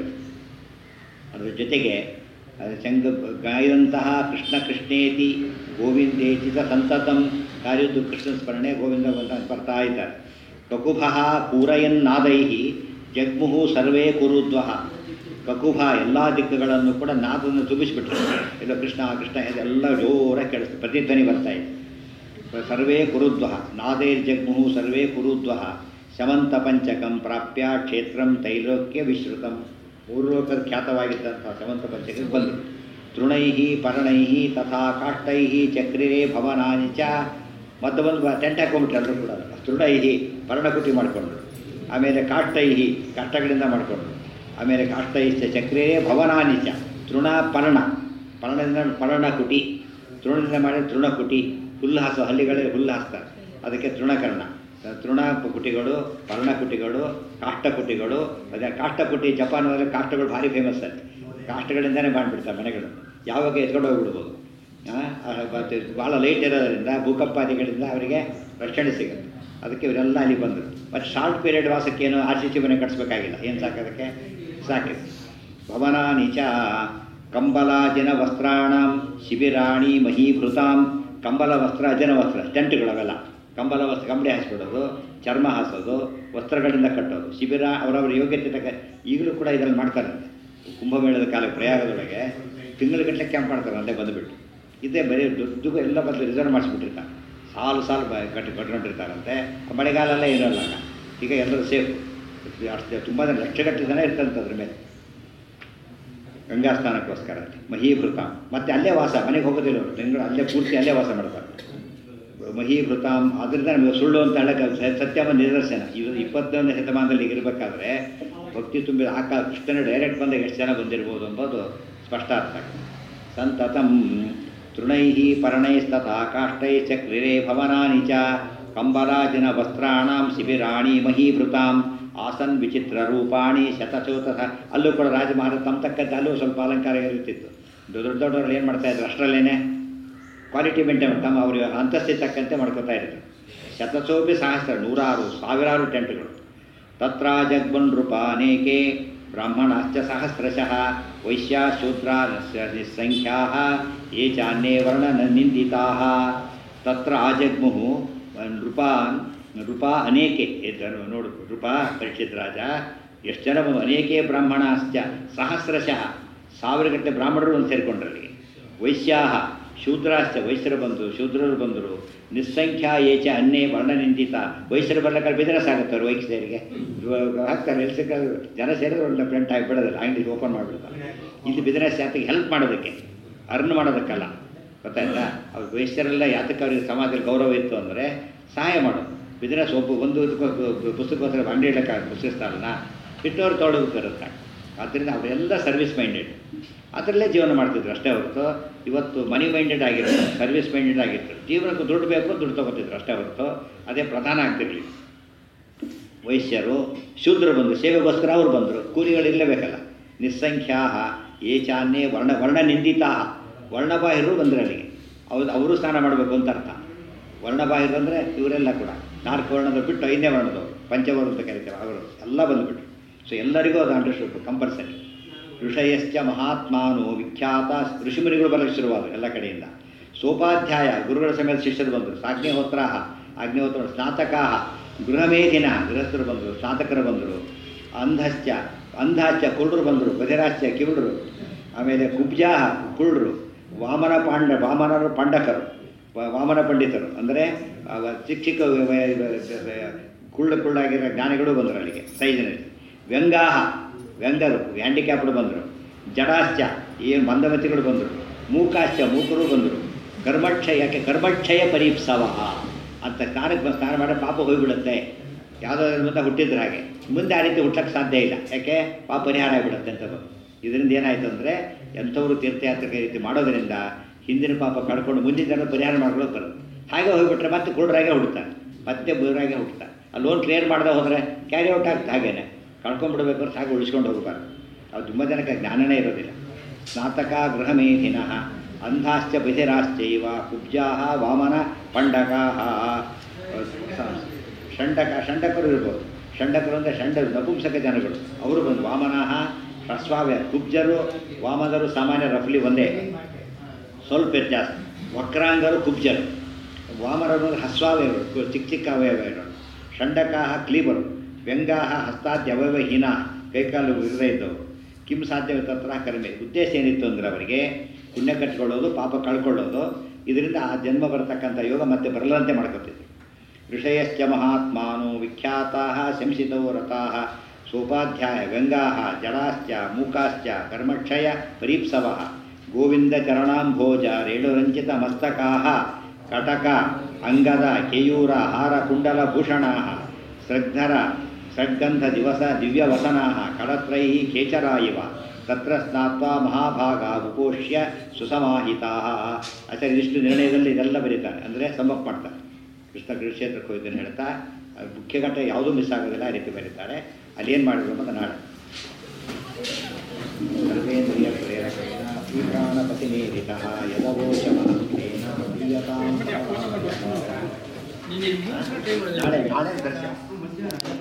ಅದರ ಜೊತೆಗೆ ಅದು ಶಂಖ ಗಾಯದಂತಹ ಕೃಷ್ಣ ಕೃಷ್ಣೇತಿ ಗೋವಿಂದೇಚಿತ ಸಂತತಂ ಕಾರ್ಯದ್ದು ಕೃಷ್ಣ ಸ್ಮರಣೆ ಗೋವಿಂದ ಅಂತ ಬರ್ತಾ ಇದ್ದಾರೆ ಕಕುಭ ಪೂರಯನ್ನಾದೈ ಜಗ್ಮುಹು ಸರ್ವೇ ಕುರುದ್ವಹ ಕಕುಭ ಎಲ್ಲ ದಿಕ್ಕುಗಳನ್ನು ಕೂಡ ನಾದನ್ನು ತುಂಬಿಸಿಬಿಟ್ರು ಎಲ್ಲ ಕೃಷ್ಣ ಕೃಷ್ಣ ಇದೆಲ್ಲ ಜೋರಾಗಿ ಕೇಳಿಸ್ತು ಪ್ರತಿಧ್ವನಿ ಬರ್ತಾ ಇದೆ ಸರ್ವೇ ಕುರುದ್ವಹ ನಾದೈರ್ಜಗ್ಮುಹು ಸರ್ವೇ ಕುರುದ್ವಹ ಶಮಂತ ಪಂಚಕಂ ಪ್ರಾಪ್ಯ ಕ್ಷೇತ್ರಂ ತೈಲೋಕ್ಯ ವಿಶ್ರುತಂ ಮೂರ್ಲೋಕದ ಖ್ಯಾತವಾಗಿದ್ದಂಥ ಶಮಂತ ಪಂಚಕಕ್ಕೆ ಬಂದರು ತೃಣೈ ಪರ್ಣೈ ತಥಾ ಕಾಷ್ಟೈ ಚಕ್ರಿರೇ ಭವನಾನಿ ಚ ಮತ್ತೆ ಬಂದು ಬ- ಟೆಂಟ್ ಹಾಕೊಂಡ್ಬಿಟ್ರು ಎಲ್ಲರೂ ಕೂಡ ತೃಣೈ ಪರ್ಣಕುಟಿ ಮಾಡಿಕೊಂಡ್ರು ಆಮೇಲೆ ಕಾಷ್ಟೈ ಕಷ್ಟಗಳಿಂದ ಮಾಡಿಕೊಂಡ್ರು ಆಮೇಲೆ ಕಾಷ್ಟೈಶ್ಚ ಚಕ್ರೇ ಭವನಾನಿ ಚ ತೃಣ ಪರ್ಣ ಪರ್ಣದಿಂದ ಪರ್ಣಕುಟಿ ತೃಣದಿಂದ ಮಾಡಿದ ತೃಣಕುಟಿ ಹುಲ್ಲು ಹಾಸ ಹಲ್ಲಿಗಳೇ ಹುಲ್ಲು ಹಾಸ್ತಾರೆ ಅದಕ್ಕೆ ತೃಣಕರ್ಣ ತೃಣ ಕುಟಿಗಳು ಪರ್ಣಕುಟಿಗಳು ಕಾಷ್ಟಕುಟಿಗಳು ಅದೇ ಕಾಷ್ಟಕುಟಿ ಜಪಾನದಲ್ಲಿ ಕಾಷ್ಟಗಳು ಭಾರಿ ಫೇಮಸ್ ಅಲ್ಲಿ ಕಾಷ್ಟಗಳಿಂದನೇ ಮಾಡಿಬಿಡ್ತಾರೆ ಮನೆಗಳು ಯಾವಾಗ ಎತ್ಕೊಂಡು ಹೋಗ್ಬಿಡ್ಬೋದು ಆ, ಆ, ಮತ್ತೆ ಭಾಳ ಲೈಟ್ ಇರೋದರಿಂದ ಭೂಕಂಪಾದಿಗಳಿಂದ ಅವರಿಗೆ ರಕ್ಷಣೆ ಸಿಗುತ್ತೆ ಅದಕ್ಕೆ ಇವರೆಲ್ಲ ಅಲ್ಲಿ ಬಂದರು ಮತ್ತು ಶಾರ್ಟ್ ಪೀರಿಯಡ್ ವಾಸಕ್ಕೇನು ಆರ್ ಸಿ ಸಿ ಮನೆ ಕಟ್ಸ್ಬೇಕಾಗಿಲ್ಲ ಏನು ಸಾಕೋದಕ್ಕೆ ಸಾಕಿದೆ ಭವನಾನಿ ಚ ಕಂಬಲಾಜಿನ ವಸ್ತ್ರಾಣಂ ಶಿಬಿರಾಣಿ ಮಹೀಭೃತಾಂ ಕಂಬಲ ವಸ್ತ್ರ ಅಜನ ವಸ್ತ್ರ ಟೆಂಟ್ಗಳು ಅವೆಲ್ಲ ಕಂಬಲ ವಸ್ತ್ರ ಕಂಬಳಿ ಹಾಸ್ಬಿಡೋದು ಚರ್ಮ ಹಾಸೋದು ವಸ್ತ್ರಗಳಿಂದ ಕಟ್ಟೋದು ಶಿಬಿರ ಅವರವರ ಯೋಗ್ಯತೆ ತಕ್ಕ ಈಗಲೂ ಕೂಡ ಇದರಲ್ಲಿ ಮಾಡ್ತಾರೆ ಕುಂಭಮೇಳದ ಕಾಲ ಪ್ರಯಾಗದೊಳಗೆ ತಿಂಗಳುಗಟ್ಟಲೆ ಕ್ಯಾಂಪ್ ಮಾಡ್ತಾರೆ ಅಲ್ಲೇ ಬಂದುಬಿಟ್ಟು ಇದೇ ಬರೀ ದುಡ್ಡು ಎಲ್ಲ ಬದಲು ರಿಸರ್ವ್ ಮಾಡಿಸ್ಬಿಟ್ಟಿರ್ತಾರೆ ಸಾಲು ಸಾಲು ಬ ಕಟ್ಟಿ ಕಟ್ಕೊಂಡಿರ್ತಾರಂತೆ ಮಳೆಗಾಲೆಲ್ಲ ಇರೋಲ್ಲ ಆಗ. ಈಗ ಎಲ್ಲರೂ ಸೇಫ್ ಅಷ್ಟು ತುಂಬ ಜನ ಲಕ್ಷಗಟ್ಟಲೆ ಜನ ಇರ್ತಂತೆ ಅದ್ರ ಮೇಲೆ ಗಂಗಾ ಸ್ನಾನಕ್ಕೋಸ್ಕರ ಮಹೀಭೃತ ಮತ್ತೆ ಅಲ್ಲೇ ವಾಸ ಮನೆಗೆ ಹೋಗೋದಿಲ್ಲ ಅವರು ತಿಂಗಳು ಅಲ್ಲೇ ಪೂರ್ತಿ ಅಲ್ಲೇ ವಾಸ ಮಾಡ್ತಾರೆ ಮಹೀಭೃತಾಂ ಅದರಿಂದ ನಮಗೆ ಸುಳ್ಳು ಅಂತ ಹೇಳಕ್ಕೆ ಸ- ಸತ್ಯವ ನಿದರ್ಶನ ಇದು ಇಪ್ಪತ್ತೊಂದನೇ ಶತಮಾನದಲ್ಲಿ ಇರಬೇಕಾದ್ರೆ ಭಕ್ತಿ ತುಂಬಿದ ಆಕ ಕೃಷ್ಣನ ಡೈರೆಕ್ಟ್ ಬಂದಾಗ ಎಷ್ಟು ಜನ ಬಂದಿರ್ಬೋದು ಎಂಬುದು ಸ್ಪಷ್ಟ ಅರ್ಥ ಆಗ್ತದೆ. ಸಂತತಂ ತೃಣೈ ಪರ್ಣೈಸ್ತಥಾ ಕಾಷ್ಟೈ ಚಕ್ರಿರೇ ಭವನಾನಿ ಚ ಕಂಬರಾಜಿನ ವಸ್ತ್ರಾಣಾಂ ಶಿಬಿರಾಣಿ ಮಹೀಭೃತಾಂ ಆಸನ್ ವಿಚಿತ್ರ ರೂಪಾಣಿ ಶತಚೋತಥ ಅಲ್ಲೂ ಕೂಡ ರಾಜಮಹಾರಾಜ ತಮ್ಮ ತಕ್ಕಂತೆ ಅಲ್ಲೂ ಸ್ವಲ್ಪ ಅಲಂಕಾರ ಇರುತ್ತಿತ್ತು ದೊಡ್ಡ ದೊಡ್ಡವರು ಏನು ಮಾಡ್ತಾ ಇದ್ರು ಅಷ್ಟರಲ್ಲೇನೆ ಕ್ವಾಲಿಟಿ ಮೇಂಟೈನ್ ತಮ್ಮ ಅವ್ರಿಗೆ ಅಂತಸ್ತಿಗೆ ತಕ್ಕಂತೆ ಮಾಡ್ಕೋತಾ ಇರ್ತಾರೆ ಶತಸೋಪಿ ಸಹಸ್ರ ನೂರಾರು ಸಾವಿರಾರು ಟೆಂಟ್ಗಳು ತತ್ರ ಜಗ್ಬನ್ ನೃಪ ಅನೇಕೆ ಬ್ರಾಹ್ಮಣಾಶ್ಚ ಸಹಸ್ರಶಃ ವೈಶ್ಯ ಶೂದ್ರ ನಿಸ್ಸಂಖ್ಯಾ ಯೇ ಚಾನ್ಯೇ ವರ್ಣ ನಿಂದಿತಾ ತತ್ರ ಆಜಗ್ಮುಹು ನೃಪಾನ್ ನೃಪ ಅನೇಕೆ ಇದ್ದರು ನೋಡು ನೃಪ ಪರೀಕ್ಷಿತ್ ರಾಜ ಎಷ್ಟು ಜನ ಬಂದು ಅನೇಕೆ ಬ್ರಾಹ್ಮಣಾಶ್ಚ ಸಹಸ್ರಶಃ ಸಾವಿರಗಟ್ಟಲೆ ಬ್ರಾಹ್ಮಣರು ಒಂದು ಸೇರಿಕೊಂಡ್ರಲ್ಲಿ ವೈಶ್ಯಾಹ ಶೂದ್ರಾಶ್ಚ ವೈಶ್ಯರು ಬಂದರು ಶೂದ್ರರು ಬಂದರು ನಿಸ್ಸಂಖ್ಯಾ ಏಚ ಅನ್ನೇ ವರ್ಣ ನಿಂದಿತ ವೈಶ್ಯರು ಬರ್ಲಿಕ್ಕೆ ಬಿಸ್ನೆಸ್ ಆಗುತ್ತೆ ಅವ್ರು ವೈಶ್ಯರಿಗೆ ಇವಾಗ ಹಾಕ್ತಾರೆ ಎಲ್ಲಿ ಸಿಕ್ಕಾಗ ಜನ ಸೇರಿದ್ರೆ ಒಳ್ಳೆ ಪ್ರಿಂಟ್ ಆಗಿಬಿಡೋದಿಲ್ಲ ಅಂಗಡಿ ಓಪನ್ ಮಾಡಿಬಿಡ್ತಾರೆ ಇಲ್ಲಿ ಬಿಸ್ನೆಸ್ ಯಾತಕ್ಕೆ ಹೆಲ್ಪ್ ಮಾಡೋದಕ್ಕೆ ಅರ್ನ್ ಮಾಡೋದಕ್ಕಲ್ಲ ಗೊತ್ತಾಯ್ತಾ ಅವ್ರು ವೈಶ್ಯರೆಲ್ಲ ಯಾತಕ್ಕೆ ಅವ್ರಿಗೆ ಸಮಾಜದಲ್ಲಿ ಗೌರವ ಇತ್ತು ಅಂದರೆ ಸಹಾಯ ಮಾಡೋದು ಬಿಸ್ನೆಸ್ ಒಬ್ಬ ಒಂದು ಇದಕ್ಕೂ ಪುಸ್ತಕೋಸ್ಕರ ಅಂಗಡಿ ಇಡಕ್ಕೆ ಪುಸ್ತಕಸ್ಥಾನನ ಬಿಟ್ಟವ್ರು ತೊಡಗು ಬರುತ್ತೆ ಆದ್ದರಿಂದ ಅವರೆಲ್ಲ ಸರ್ವಿಸ್ ಮೈಂಡೆಡ್ ಅದರಲ್ಲೇ ಜೀವನ ಮಾಡ್ತಿದ್ರು ಅಷ್ಟೇ ಹೊರತು ಇವತ್ತು ಮನಿ ಮೈಂಡೆಡ್ ಆಗಿರ್ತಾರೆ ಸರ್ವಿಸ್ ಮೈಂಡೆಡ್ ಆಗಿರ್ತಾರೆ ಜೀವನಕ್ಕೆ ದುಡ್ಡು ಬೇಕು ದುಡ್ಡು ತೊಗೋತಿದ್ರು ಅಷ್ಟೇ ಹೊರತು ಅದೇ ಪ್ರಧಾನ ಆಗ್ತಿರ್ಲಿಲ್ಲ ವೈಶ್ಯರು ಶೂದ್ರ ಬಂದರು ಸೇವೆಗೋಸ್ಕರ ಅವ್ರು ಬಂದರು ಕೂಲಿಗಳಿರಲೇಬೇಕಲ್ಲ ನಿಸ್ಸಂಖ್ಯಾ ಏಚಾನ್ಯೇ ವರ್ಣ ವರ್ಣ ನಿಂದಿತಾ ವರ್ಣಬಾಹಿರು ಬಂದರು ಅಲ್ಲಿಗೆ ಅವ್ರು ಅವರು ಸ್ನಾನ ಮಾಡಬೇಕು ಅಂತ ಅರ್ಥ ವರ್ಣಬಾಹಿರು ಅಂದರೆ ಇವರೆಲ್ಲ ಕೂಡ ನಾಲ್ಕು ವರ್ಣದ ಬಿಟ್ಟು ಐದನೇ ವರ್ಣದವರು ಪಂಚವರ್ಣ ಅಂತ ಕರೀತಾರೆ ಅವರು ಎಲ್ಲ ಬಂದುಬಿಟ್ರು ಸೊ ಎಲ್ಲರಿಗೂ ಅದು ಅಂಡರ್ಸ್ಟುಡ್ ಕಂಪಲ್ಸರಿ ಋಷಯಶ್ಚ ಮಹಾತ್ಮಾನು ವಿಖ್ಯಾತ ಋಷಿಮುನಿಗಳು ಬರಲಿಕ್ಕೆ ಶುರುವಾದರು ಎಲ್ಲ ಕಡೆಯಿಂದ ಸೋಪಾಧ್ಯಾಯ ಗುರುಗಳ ಸಮೇತ ಶಿಷ್ಯರು ಬಂದರು ಸಾಗ್ನಿಹೋತ್ರ ಅಗ್ನಿಹೋತ್ರ ಸ್ನಾತಕಾ ಗೃಹಮೇಧಿನ ಗೃಹಸ್ಥರು ಬಂದರು ಸ್ನಾತಕರು ಬಂದರು ಅಂಧಶ್ಚ ಅಂಧಾಚ ಕುರುಡರು ಬಂದರು ಬಧಿರಾಶ್ಚ ಕಿರುಡರು ಆಮೇಲೆ ಕುಬ್ಜಾ ಕುರುಡರು ವಾಮನ ಪಾಂಡ ವಾಮನರು ಪಾಂಡಕರು ವ- ವಾಮನ ಪಂಡಿತರು ಅಂದರೆ ಅವ ಚಿಕ್ಕ ಚಿಕ್ಕ ವ- ವ- ವ- ಕುಳ್ಳ ಕುಳ್ಳಾಗಿರೋ ಜ್ಞಾನಿಗಳು ಬಂದರು ಅಲ್ಲಿಗೆ ಸೈಜನಲ್ಲಿ ವ್ಯಂಗಾಹ ವ್ಯಂಗರು ಹ್ಯಾಂಡಿಕ್ಯಾಪ್ಡ್ ಬಂದರು ಜಡಾಶ್ಚ ಏನು ಮಂದಮತಿಗಳು ಬಂದರು ಮೂಕಾಶ್ಚ ಮೂಕರು ಬಂದರು ಕರ್ಮಕ್ಷಯ ಯಾಕೆ ಕರ್ಮಕ್ಷಯ ಪರೀಪ್ಸವ ಅಂತ ಸ್ನಾನಕ್ಕೆ ಬಂದು ಸ್ನಾನ ಮಾಡಿ ಪಾಪ ಹೋಗಿಬಿಡುತ್ತೆ ಯಾವುದಾದ್ರು ಮುಂದೆ ಹುಟ್ಟಿದ್ರೆ ಹಾಗೆ ಮುಂದೆ ಆ ರೀತಿ ಹುಟ್ಟಕ್ಕೆ ಸಾಧ್ಯ ಇಲ್ಲ ಯಾಕೆ ಪಾಪ ಪರಿಹಾರ ಆಗಿಬಿಡುತ್ತೆ ಅಂತ ಬಂದು ಇದರಿಂದ ಏನಾಯಿತು ಅಂದರೆ ಎಂಥವರು ತೀರ್ಥಯಾತ್ರೆಗೆ ಈ ರೀತಿ ಮಾಡೋದರಿಂದ ಹಿಂದಿನ ಪಾಪ ಕಳ್ಕೊಂಡು ಮುಂದಿನ ಜನ ಪರಿಹಾರ ಮಾಡ್ಕೊಳ್ಳೋಕೆ ಬರೋದು ಹಾಗೆ ಹೋಗಿಬಿಟ್ರೆ ಮತ್ತೆ ಕುರುಡರಾಗೆ ಹುಡ್ತಾನೆ ಮತ್ತೆ ಬುರಾಗೆ ಹುಡ್ತಾನೆ ಆ ಲೋನ್ ಕ್ಲಿಯರ್ ಮಾಡದೆ ಹೋದರೆ ಕ್ಯಾರಿ ಔಟ್ ಆಗ್ತದೆ ಹಾಗೇನೆ ಕಳ್ಕೊಂಡ್ಬಿಡ್ಬೇಕಾದ್ರೆ ಸಾಕು ಉಳಿಸ್ಕೊಂಡು ಹೋಗಬಾರ್ದು ಅದು ತುಂಬ ಜನಕ್ಕೆ ಜ್ಞಾನನೇ ಇರೋದಿಲ್ಲ ಸ್ನಾತಕ ಗೃಹಮೇಧಿನಃ ಅಂಧಾಶ್ಚ ಬಧಿರಾಶ್ಚೈವ ಕುಬ್ಜಾ ವಾಮನ ಪಂಡಕಾ ಷಂಡಕ ಷಂಡಕರು ಇರ್ಬೋದು ಷಂಡಕರು ಅಂದರೆ ಷಂಡರು ನಪುಂಸಕ ಜನಗಳು ಅವರು ಬಂದು ವಾಮನಃ ಹ್ರಸ್ವಾವ್ಯ ಕುಬ್ಜರು ವಾಮನರು ಸಾಮಾನ್ಯ ರಫ್ಲಿ ಒಂದೇ ಸ್ವಲ್ಪ ವ್ಯತ್ಯಾಸ ವಕ್ರಾಂಗರು ಕುಬ್ಜರು ವಾಮರರು ಹಸ್ವಾವಯವರು ಕು- ಚಿಕ್ಕ ಚಿಕ್ಕ ಅವಯವಗಳು ಷಂಡಕಾಹ ಕ್ಲೀಬರು ವ್ಯಂಗಾಹ ಹಸ್ತಾದ್ಯ ಅವಯವಹೀನ ಕೈಕಾಲು ಇರದೇ ಇದ್ದವರು ಕಿಂ ಸಾಧ್ಯವೇ ತತ್ರ ಕಡಿಮೆ ಉದ್ದೇಶ ಏನಿತ್ತು ಅಂದರೆ ಅವರಿಗೆ ಪುಣ್ಯ ಕಟ್ಕೊಳ್ಳೋದು ಪಾಪ ಕಳ್ಕೊಳ್ಳೋದು ಇದರಿಂದ ಆ ಜನ್ಮ ಬರತಕ್ಕಂಥ ಯೋಗ ಮತ್ತೆ ಬರಲಂತೆ ಮಾಡ್ಕೊತಿದ್ರು ಋಷಯಶ್ಚ ಮಹಾತ್ಮಾನು ವಿಖ್ಯಾತಾ ಶಂಸಿತೋ ರಥಾ ಸೋಪಾಧ್ಯಾಯ ವ್ಯಂಗಾ ಜಡಾಶ್ಚ ಮೂಕಾಶ್ಚ ಕರ್ಮಕ್ಷಯ ಪರೀಪ್ಸವ ಗೋವಿಂದ ಚರಣಾಂಭೋಜ ರೇಣುರಂಚಿತ ಮಸ್ತಕಾ ಕಟಕ ಅಂಗದ ಕೇಯೂರ ಹಾರ ಕುಂಡಲ ಭೂಷಣಾ ಸೃಗ್ಧರ ಸಡ್ಗಂಧ ದಿವಸ ದಿವ್ಯವಸನಾ ಕಡತ್ರೈ ಖೇಚರಾ ಇವ ತತ್ರ ಸ್ನಾತ್ವಾ ಮಹಾಭಾಗ ಉಪೋಷ್ಯ ಸುಸಮಾಹಿತಾ ಆಚಾರ್ಯ ಇಷ್ಟು ನಿರ್ಣಯದಲ್ಲಿ ಇದೆಲ್ಲ ಬರೀತಾರೆ ಅಂದರೆ ಸಮಪ್ ಮಾಡ್ತಾರೆ ಕೃಷ್ಣ ಕ್ಷೇತ್ರಕ್ಕೆ ಹೋಗಿದ್ದನ್ನು ಹೇಳ್ತಾ ಅದು ಮುಖ್ಯ ಘಟ್ಟ ಯಾವುದೂ ಮಿಸ್ ಆಗೋದಿಲ್ಲ ಆ ರೀತಿ ಬರೀತಾರೆ ಅಲ್ಲಿ ಏನು ಮಾಡಿದ್ರು ಅಂತ ನಾಳೆ ಸರ್ವೇಂದ್ರಿಯ ಪ್ರೇರಕೇಣ ಶ್ರೀಪ್ರಾಣಪತಿನೇರಿತ ಯದವೋಚಮಹಂತೇನ ಮದೀಯತಾಂ ನೀನು ಇಲ್ಲಿ ಮುಗಿಸ್ಕೊಂಡು ಟ್ರೈ ಮಾಡಿದ್ರೆ ನಾಳೆ ನಾಳೆ ದರ್ಶನ